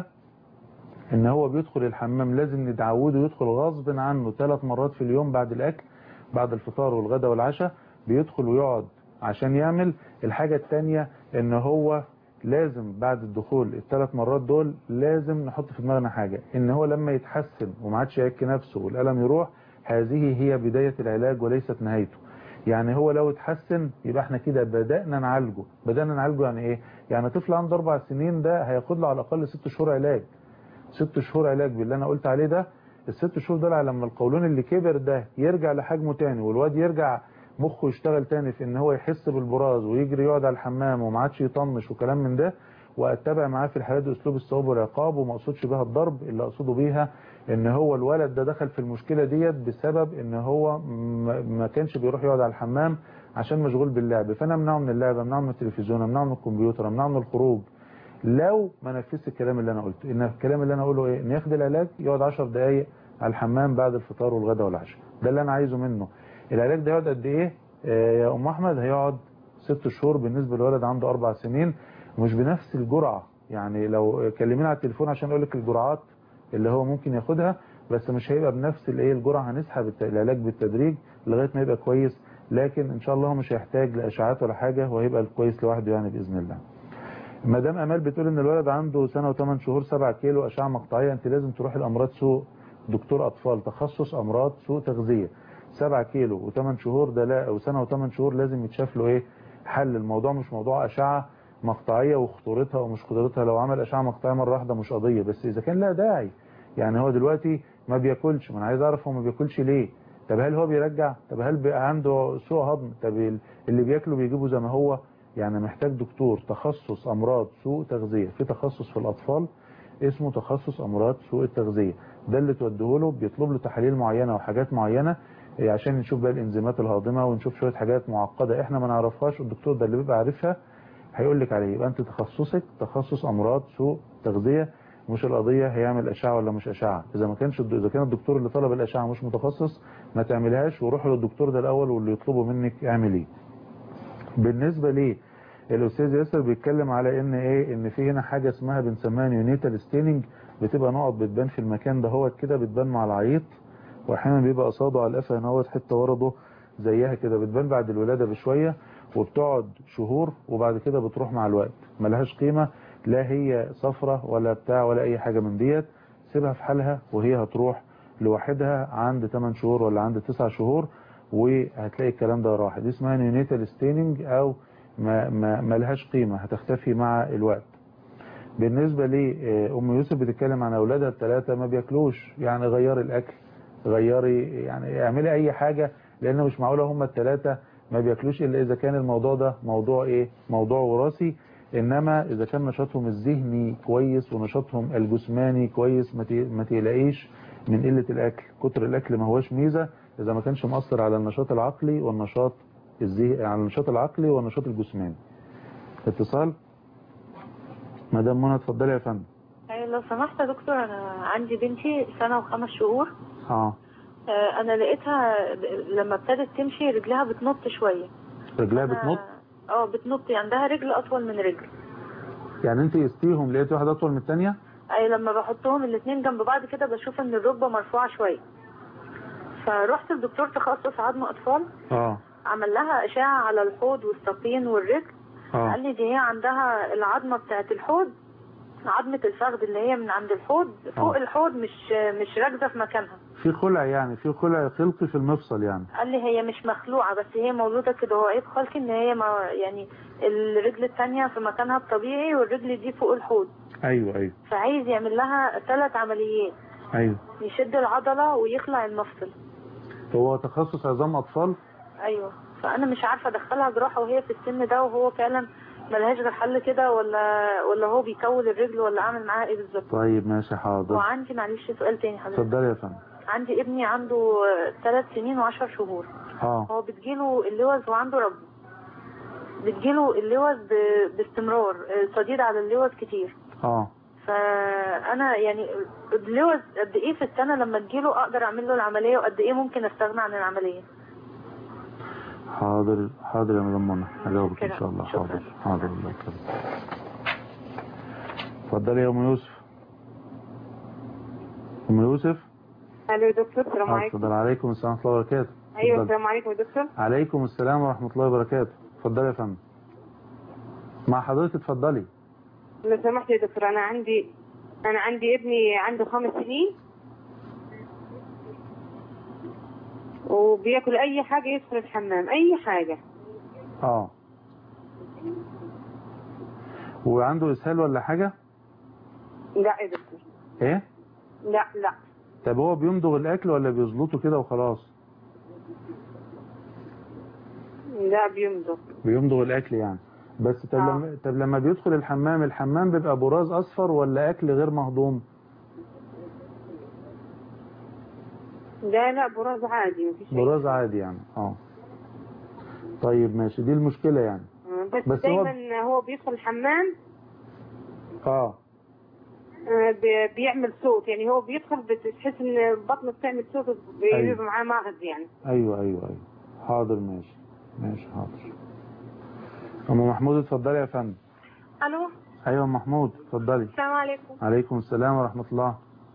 ان هو بيدخل الحمام لازم ندعوده يدخل غصب عنه ثلاث مرات في اليوم بعد الاكل بعد الفطار والغداء والعشاء بيدخل ويقعد عشان يعمل الحاجة التانية ان هو لازم بعد الدخول الثلاث مرات دول لازم نحط في دماغنا حاجة ان هو لما يتحسن وما عادش يعك نفسه والألم يروح هذه هي بداية العلاج وليست نهايته يعني هو لو اتحسن يبقى احنا كده بدأنا نعالجه بدأنا نعالجه يعني ايه يعني طفل عنده اربع سنين ده هياخد له على الاقل ست شهور علاج ست شهور علاج باللي انا قلت عليه ده الست شهور دول لما القولون اللي كبر ده يرجع لحجمه تاني والواد يرجع مخه يشتغل تاني في ان هو يحس بالبراز ويجري يقعد على الحمام وما عادش يطنش وكلام من ده واتبع معاه في الحالات دي اسلوب الثواب والعقاب وما اقصدش بيها الضرب اللي اقصده بيها ان هو الولد ده دخل في المشكله ديت بسبب ان هو ما كانش بيروح يقعد على الحمام عشان مشغول باللعب فانا امنعه من اللعب امنعه من التلفزيون امنعه من الكمبيوتر امنعه من الخروج لو ما نفذت الكلام اللي انا قلته ان الكلام اللي انا اقوله ايه ان ياخد العلاج يقعد 10 دقائق على الحمام بعد الفطار والغداء والعشاء ده اللي انا عايزه منه العلاج ده يقعد قد ايه آه يا ام احمد هيقعد ست شهور بالنسبه لولد عنده اربع سنين مش بنفس الجرعه يعني لو كلمينا على التليفون عشان اقول لك الجرعات اللي هو ممكن ياخدها بس مش هيبقى بنفس الايه الجرعه هنسحب العلاج بالتدريج لغايه ما يبقى كويس لكن ان شاء الله مش هيحتاج لاشعاعات ولا حاجه وهيبقى كويس لوحده يعني باذن الله مدام امال بتقول ان الولد عنده سنه و8 شهور 7 كيلو اشعه مقطعيه انت لازم تروح الامراض سوء دكتور اطفال تخصص امراض سوء تغذيه 7 كيلو و8 شهور ده لا او سنه و8 شهور لازم يتشاف له ايه حل الموضوع مش موضوع اشعه مقطعيه وخطورتها ومش خطورتها لو عمل اشعه مقطعيه مره واحده مش قضيه بس اذا كان لها داعي يعني هو دلوقتي ما بياكلش ما انا عايز اعرف هو ما بياكلش ليه طب هل هو بيرجع طب هل بقى عنده سوء هضم طب اللي بياكله بيجيبه زي ما هو يعني محتاج دكتور تخصص امراض سوء تغذيه في تخصص في الاطفال اسمه تخصص امراض سوء التغذيه ده اللي توديه له بيطلب له تحاليل معينه وحاجات معينه عشان نشوف بقى الانزيمات الهاضمه ونشوف شويه حاجات معقده احنا ما نعرفهاش الدكتور ده اللي بيبقى عارفها هيقول لك عليه يبقى انت تخصصك تخصص امراض سوء تغذيه مش القضيه هيعمل اشعه ولا مش اشعه اذا ما كانش اذا كان الدكتور اللي طلب الاشعه مش متخصص ما تعملهاش وروح للدكتور ده الاول واللي يطلبه منك اعمل ايه بالنسبه ليه الاستاذ ياسر بيتكلم على ان ايه ان في هنا حاجه اسمها بنسميها نيونيتال ستيننج بتبقى نقط بتبان في المكان ده هو كده بتبان مع العيط واحيانا بيبقى قصاده على القفا هنا هوت حته ورده زيها كده بتبان بعد الولاده بشويه وبتقعد شهور وبعد كده بتروح مع الوقت ملهاش قيمه لا هي صفرة ولا بتاع ولا اي حاجه من ديت سيبها في حالها وهي هتروح لوحدها عند 8 شهور ولا عند 9 شهور وهتلاقي الكلام ده راح دي اسمها نيونيتال ستيننج او ما, ما, ما لهاش قيمة هتختفي مع الوقت بالنسبة لي ام يوسف بتتكلم عن اولادها الثلاثة ما بياكلوش يعني غيري الاكل غيري يعني اعملي اي حاجة لان مش معقولة هم الثلاثة ما بياكلوش الا اذا كان الموضوع ده موضوع ايه موضوع وراثي انما اذا كان نشاطهم الذهني كويس ونشاطهم الجسماني كويس ما تقلقيش من قلة الاكل كتر الاكل ما هوش ميزة اذا ما كانش مؤثر على النشاط العقلي والنشاط الذهني على النشاط العقلي والنشاط الجسماني اتصال مدام منى اتفضلي يا فندم ايوه لو سمحت يا دكتور انا عندي بنتي سنة وخمس شهور اه آه، انا لقيتها لما ابتدت تمشي رجلها بتنط شوية رجلها بتنط اه بتنط عندها رجل اطول من رجل يعني انت قستيهم لقيتي واحده اطول من الثانيه اي لما بحطهم الاثنين جنب بعض كده بشوف ان الركبه مرفوعه شويه فرحت لدكتور تخصص عظم اطفال اه عمل لها اشعه على الحوض والساقين والرجل اه قال لي دي هي عندها العظمه بتاعه الحوض عظمه الفخذ اللي هي من عند الحوض فوق آه. الحوض مش مش راكزه في مكانها في خلع يعني في خلع خلقي في المفصل يعني قال لي هي مش مخلوعه بس هي مولوده كده هو عيب خلقي ان هي ما يعني الرجل الثانيه في مكانها الطبيعي والرجل دي فوق الحوض ايوه ايوه فعايز يعمل لها ثلاث عمليات ايوه يشد العضله ويخلع المفصل هو تخصص عظام اطفال ايوه فانا مش عارفه ادخلها جراحه وهي في السن ده وهو فعلا ملهاش غير حل كده ولا ولا هو بيكول الرجل ولا اعمل معاها ايه بالظبط طيب ماشي حاضر وعندي معلش سؤال تاني حضرتك اتفضلي يا فندم عندي ابني عنده ثلاث سنين وعشر شهور اه هو بتجيله اللوز وعنده رب بتجيله اللوز ب- باستمرار آه، صديد على اللوز كتير اه فانا يعني اللوز قد ايه في السنه لما تجيله اقدر اعمل له العمليه وقد ايه ممكن استغنى عن العمليه حاضر حاضر يا مدام منى هجاوبك ان شكرا. شاء الله حاضر حاضر الله يكرمك اتفضلي يا ام يوسف ام يوسف الو يا دكتور السلام آه، عليكم اتفضل عليكم السلام ورحمه الله وبركاته ايوه اتفضلي. السلام عليكم يا دكتور عليكم السلام ورحمه الله وبركاته اتفضلي يا فندم مع حضرتك اتفضلي لو سمحت يا دكتور انا عندي انا عندي ابني عنده خمس سنين وبياكل اي حاجه يدخل الحمام اي حاجه اه وعنده اسهال ولا حاجه لا يا دكتور ايه لا لا طب هو بيمضغ الاكل ولا بيزلطه كده وخلاص لا بيمضغ بيمضغ الاكل يعني بس طب آه. لما طب لما بيدخل الحمام الحمام بيبقى براز اصفر ولا اكل غير مهضوم لا لا براز عادي مفيش أي براز عادي يعني اه طيب ماشي دي المشكله يعني بس, بس بس هو- دايما هو, بيدخل الحمام اه آه، بي- بيعمل صوت يعني هو بيدخل بتحس ان بطنه بتعمل صوت أيوة. بيبقى معاه مغز يعني ايوه ايوه ايوه حاضر ماشي ماشي حاضر ام محمود اتفضلي يا فندم الو ايوه أم محمود اتفضلي السلام عليكم عليكم السلام ورحمه الله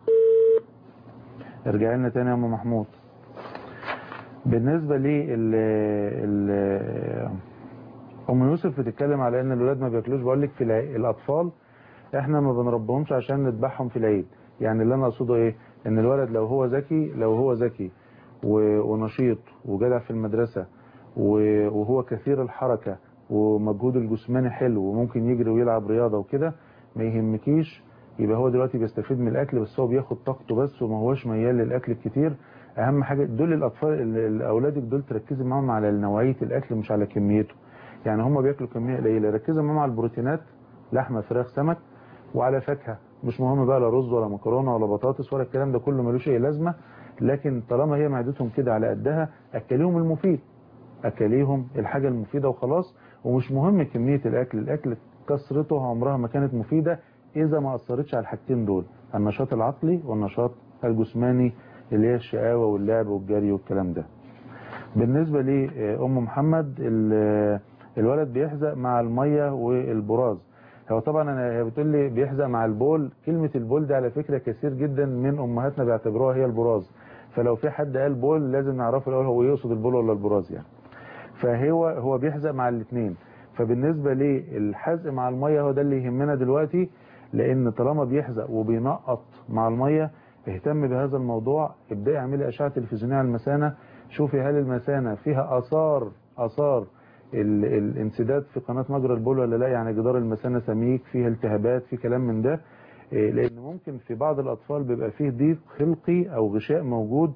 ارجعي لنا تاني يا ام محمود بالنسبه لي ال ال ام يوسف بتتكلم على ان الولاد ما بياكلوش بقول لك في العي- الاطفال احنا ما بنربهمش عشان نذبحهم في العيد يعني اللي انا اقصده ايه ان الولد لو هو ذكي لو هو ذكي و- ونشيط وجدع في المدرسة و- وهو كثير الحركة ومجهوده الجسماني حلو وممكن يجري ويلعب رياضة وكده ما يهمكيش يبقى هو دلوقتي بيستفيد من الاكل بس هو بياخد طاقته بس وما هوش ميال للاكل الكتير اهم حاجة دول الاطفال ال- ال- اولادك دول تركزي معاهم على نوعية الاكل مش على كميته يعني هم بياكلوا كمية قليلة ركزي معاهم على البروتينات لحمة فراخ سمك وعلى فاكهة مش مهم بقى لا رز ولا مكرونة ولا بطاطس ولا الكلام ده كله ملوش اي لازمة لكن طالما هي معدتهم كده على قدها اكليهم المفيد اكليهم الحاجة المفيدة وخلاص ومش مهم كمية الاكل الاكل كثرته عمرها ما كانت مفيدة اذا ما اثرتش على الحاجتين دول النشاط العقلي والنشاط الجسماني اللي هي الشقاوة واللعب والجري والكلام ده بالنسبة لأم محمد ال- الولد بيحزق مع المية والبراز هو طبعا انا هي بتقول لي بيحزق مع البول كلمة البول دي على فكرة كثير جدا من امهاتنا بيعتبروها هي البراز فلو في حد قال بول لازم نعرفه الاول هو يقصد البول ولا البراز يعني فهو هو بيحزق مع الاثنين فبالنسبة للحزق مع المية هو ده اللي يهمنا دلوقتي لان طالما بيحزق وبينقط مع المية اهتم بهذا الموضوع ابدأي اعملي اشعة تلفزيونية على المثانة شوفي هل المثانة فيها اثار اثار ال- الانسداد في قناة مجرى البول ولا لا يعني جدار المثانة سميك فيه التهابات في كلام من ده إيه، لان ممكن في بعض الاطفال بيبقى فيه ضيق خلقي او غشاء موجود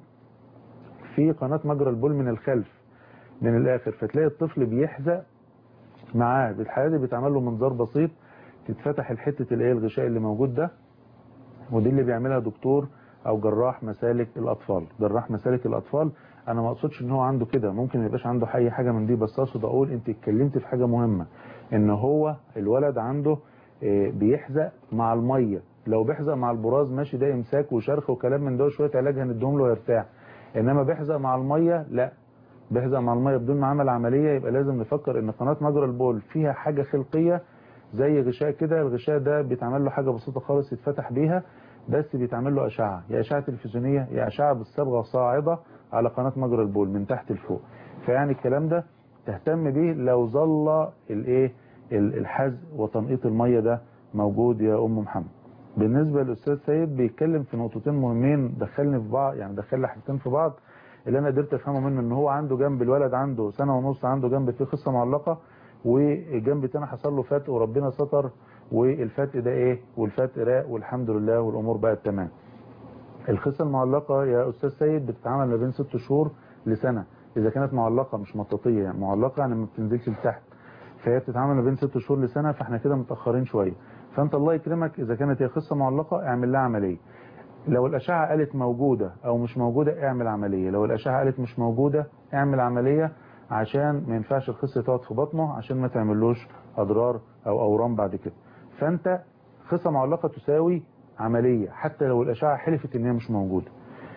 في قناة مجرى البول من الخلف من الاخر فتلاقي الطفل بيحزق معاه بالحالة دي بيتعمل له منظار بسيط تتفتح الحتة الايه الغشاء اللي موجود ده ودي اللي بيعملها دكتور او جراح مسالك الاطفال جراح مسالك الاطفال انا ما اقصدش ان هو عنده كده ممكن ما يبقاش عنده اي حاجه من دي بس اقصد اقول انت اتكلمت في حاجه مهمه ان هو الولد عنده آه، بيحزق مع الميه لو بيحزق مع البراز ماشي ده امساك وشرخ وكلام من ده وشويه علاج هنديهم له ويرتاح انما بيحزق مع الميه لا بيحزق مع الميه بدون ما عمل عمليه يبقى لازم نفكر ان قناه مجرى البول فيها حاجه خلقيه زي غشاء كده الغشاء ده بيتعمل له حاجه بسيطه خالص يتفتح بيها بس بيتعمل له اشعه يا اشعه تلفزيونيه يا اشعه بالصبغه صاعده على قناه مجرى البول من تحت لفوق فيعني الكلام ده تهتم بيه لو ظل الايه ال- الحزق وتنقيط الميه ده موجود يا ام محمد بالنسبه للاستاذ سيد بيتكلم في نقطتين مهمين دخلني في بعض يعني دخل لي حاجتين في بعض اللي انا قدرت افهمه منه ان هو عنده جنب الولد عنده سنه ونص عنده جنب فيه قصه معلقه وجنب تاني حصل له فتق وربنا ستر والفتق ده ايه والفتق راق والحمد لله والامور بقت تمام القصه المعلقه يا استاذ سيد بتتعمل ما بين ست شهور لسنه اذا كانت معلقه مش مطاطيه يعني معلقه يعني ما بتنزلش لتحت فهي بتتعمل ما بين ست شهور لسنه فاحنا كده متاخرين شويه فانت الله يكرمك اذا كانت هي قصه معلقه اعمل لها عمليه لو الأشعة قالت موجودة أو مش موجودة اعمل عملية لو الأشعة قالت مش موجودة اعمل عملية عشان ما ينفعش الخصية تقعد في بطنه عشان ما تعملوش أضرار أو أورام بعد كده فأنت خصة معلقة تساوي عملية حتى لو الأشعة حلفت إن هي مش موجودة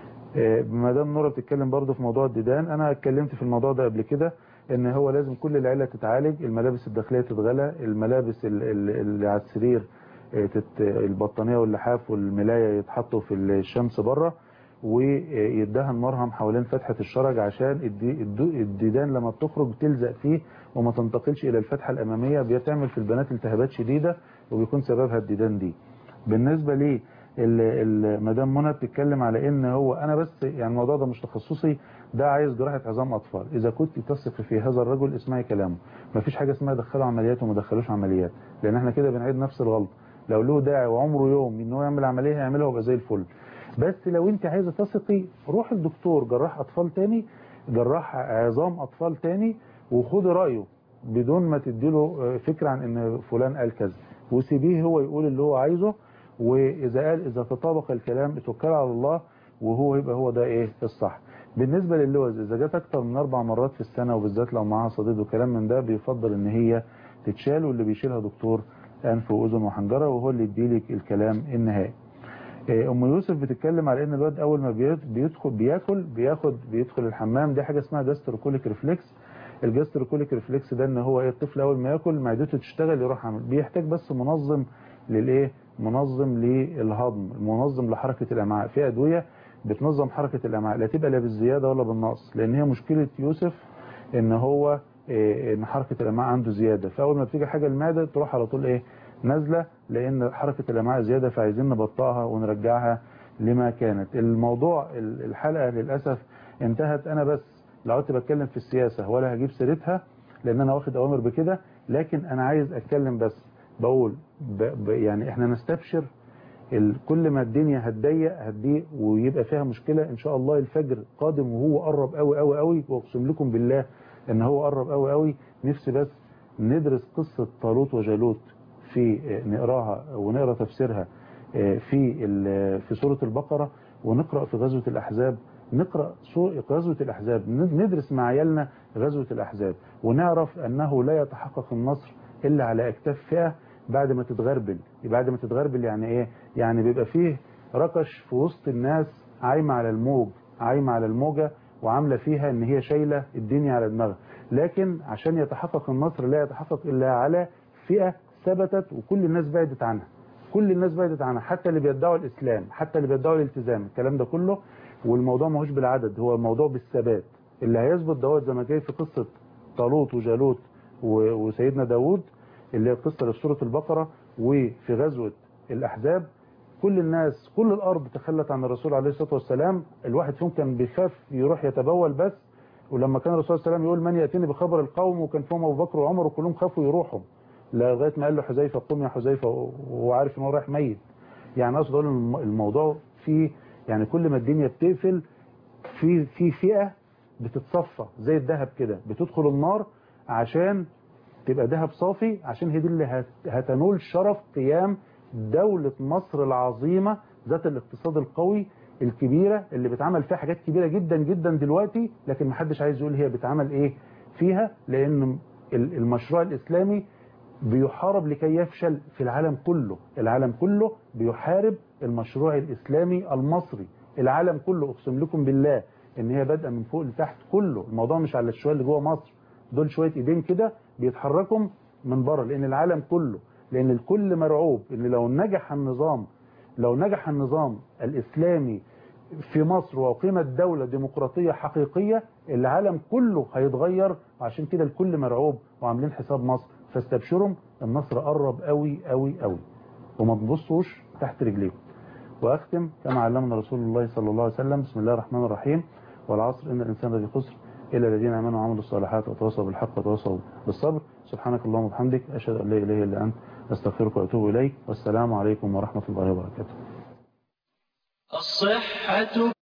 مدام نورة بتتكلم برضو في موضوع الديدان أنا اتكلمت في الموضوع ده قبل كده إن هو لازم كل العيلة تتعالج الملابس الداخلية تتغلى الملابس اللي على السرير البطانية واللحاف والملاية يتحطوا في الشمس بره ويدهن مرهم حوالين فتحة الشرج عشان الديدان لما بتخرج تلزق فيه وما تنتقلش إلى الفتحة الأمامية بيتعمل في البنات التهابات شديدة وبيكون سببها الديدان دي بالنسبة لي مدام منى بتتكلم على ان هو انا بس يعني الموضوع ده مش تخصصي ده عايز جراحة عظام اطفال اذا كنت تثق في هذا الرجل اسمعي كلامه مفيش حاجة اسمها دخله عمليات وما دخلوش عمليات لان احنا كده بنعيد نفس الغلط لو له داعي وعمره يوم ان هو يعمل عملية هيعملها ويبقى زي الفل بس لو انت عايزه تثقي روح الدكتور جراح اطفال تاني جراح عظام اطفال تاني وخدي رايه بدون ما تديله فكرة عن ان فلان قال كذا وسيبيه هو يقول اللي هو عايزه واذا قال اذا تطابق الكلام اتوكل على الله وهو يبقى هو ده ايه الصح بالنسبة للوز اذا جت اكتر من اربع مرات في السنة وبالذات لو معاها صديد وكلام من ده بيفضل ان هي تتشال واللي بيشيلها دكتور انف واذن وحنجرة وهو اللي يديلك الكلام النهائي ام يوسف بتتكلم على ان الواد اول ما بيدخل بياكل بياخد بيدخل الحمام دي حاجة اسمها جاستروكوليك ريفلكس الجاستروكوليك ريفلكس ده ان هو ايه الطفل اول ما ياكل معدته تشتغل يروح عامل بيحتاج بس منظم للايه منظم للهضم منظم لحركة الامعاء في ادوية بتنظم حركة الامعاء لا تبقى لا بالزيادة ولا بالنقص لان هي مشكلة يوسف ان هو إيه ان حركة الامعاء عنده زيادة فاول ما بتيجي حاجة المعدة تروح على طول ايه نازلة لان حركة الامعاء زيادة فعايزين نبطئها ونرجعها لما كانت الموضوع الحلقة للأسف انتهت انا بس لو كنت بتكلم في السياسة ولا هجيب سيرتها لان انا واخد اوامر بكده لكن انا عايز اتكلم بس بقول ب ب يعني احنا نستبشر كل ما الدنيا هتضيق هتضيق ويبقى فيها مشكلة ان شاء الله الفجر قادم وهو قرب قوي قوي قوي واقسم لكم بالله ان هو قرب قوي قوي نفسي بس ندرس قصة طالوت وجالوت في نقراها ونقرا تفسيرها في في سورة البقرة ونقرأ في غزوة الأحزاب نقرأ غزوة الأحزاب ندرس مع عيالنا غزوة الأحزاب ونعرف أنه لا يتحقق النصر إلا على أكتاف فئة بعد ما تتغربل بعد ما تتغربل يعني إيه يعني بيبقى فيه ركش في وسط الناس عايمة على الموج عايمة على الموجة وعاملة فيها ان هي شايلة الدنيا على دماغها لكن عشان يتحقق النصر لا يتحقق إلا على فئة ثبتت وكل الناس بعدت عنها كل الناس بعدت عنها حتى اللي بيدعوا الإسلام حتى اللي بيدعوا الالتزام الكلام ده كله والموضوع ما هوش بالعدد هو الموضوع بالثبات اللي هيثبت دوت زي ما جاي في قصة طالوت وجالوت وسيدنا داوود اللي هي قصة لسورة البقرة وفي غزوة الأحزاب كل الناس كل الأرض تخلت عن الرسول عليه الصلاة والسلام الواحد فيهم كان بيخاف يروح يتبول بس ولما كان الرسول صلى الله عليه وسلم يقول من يأتيني بخبر القوم وكان فيهم أبو بكر وعمر وكلهم خافوا يروحوا لغاية ما قال له حذيفة قم يا حذيفة وهو عارف ان هو رايح ميت يعني اقصد اقول الموضوع فيه يعني كل ما الدنيا بتقفل في في فئة بتتصفى زي الذهب كده بتدخل النار عشان تبقى ذهب صافي عشان هي دي اللي هتنول شرف قيام دولة مصر العظيمة ذات الاقتصاد القوي الكبيرة اللي بتعمل فيها حاجات كبيرة جدا جدا دلوقتي لكن محدش عايز يقول هي بتعمل ايه فيها لان المشروع الاسلامي بيحارب لكي يفشل في العالم كله العالم كله بيحارب المشروع الإسلامي المصري العالم كله أقسم لكم بالله ان هي بادئه من فوق لتحت كله الموضوع مش على الشوية اللي جوه مصر دول شوية ايدين كده بيتحركوا من بره لان العالم كله لان الكل مرعوب ان لو نجح النظام لو نجح النظام الإسلامي في مصر وقيمة دولة ديمقراطية حقيقية العالم كله هيتغير وعشان كده الكل مرعوب وعاملين حساب مصر فاستبشروا النصر قرب قوي قوي قوي وما تبصوش تحت رجليكم واختم كما علمنا رسول الله صلى الله عليه وسلم بسم الله الرحمن الرحيم والعصر ان الانسان لفي خسر الا الذين امنوا وعملوا الصالحات وتواصوا بالحق وتواصوا بالصبر سبحانك اللهم وبحمدك اشهد ان لا اله الا انت استغفرك واتوب اليك والسلام عليكم ورحمه الله وبركاته الصحة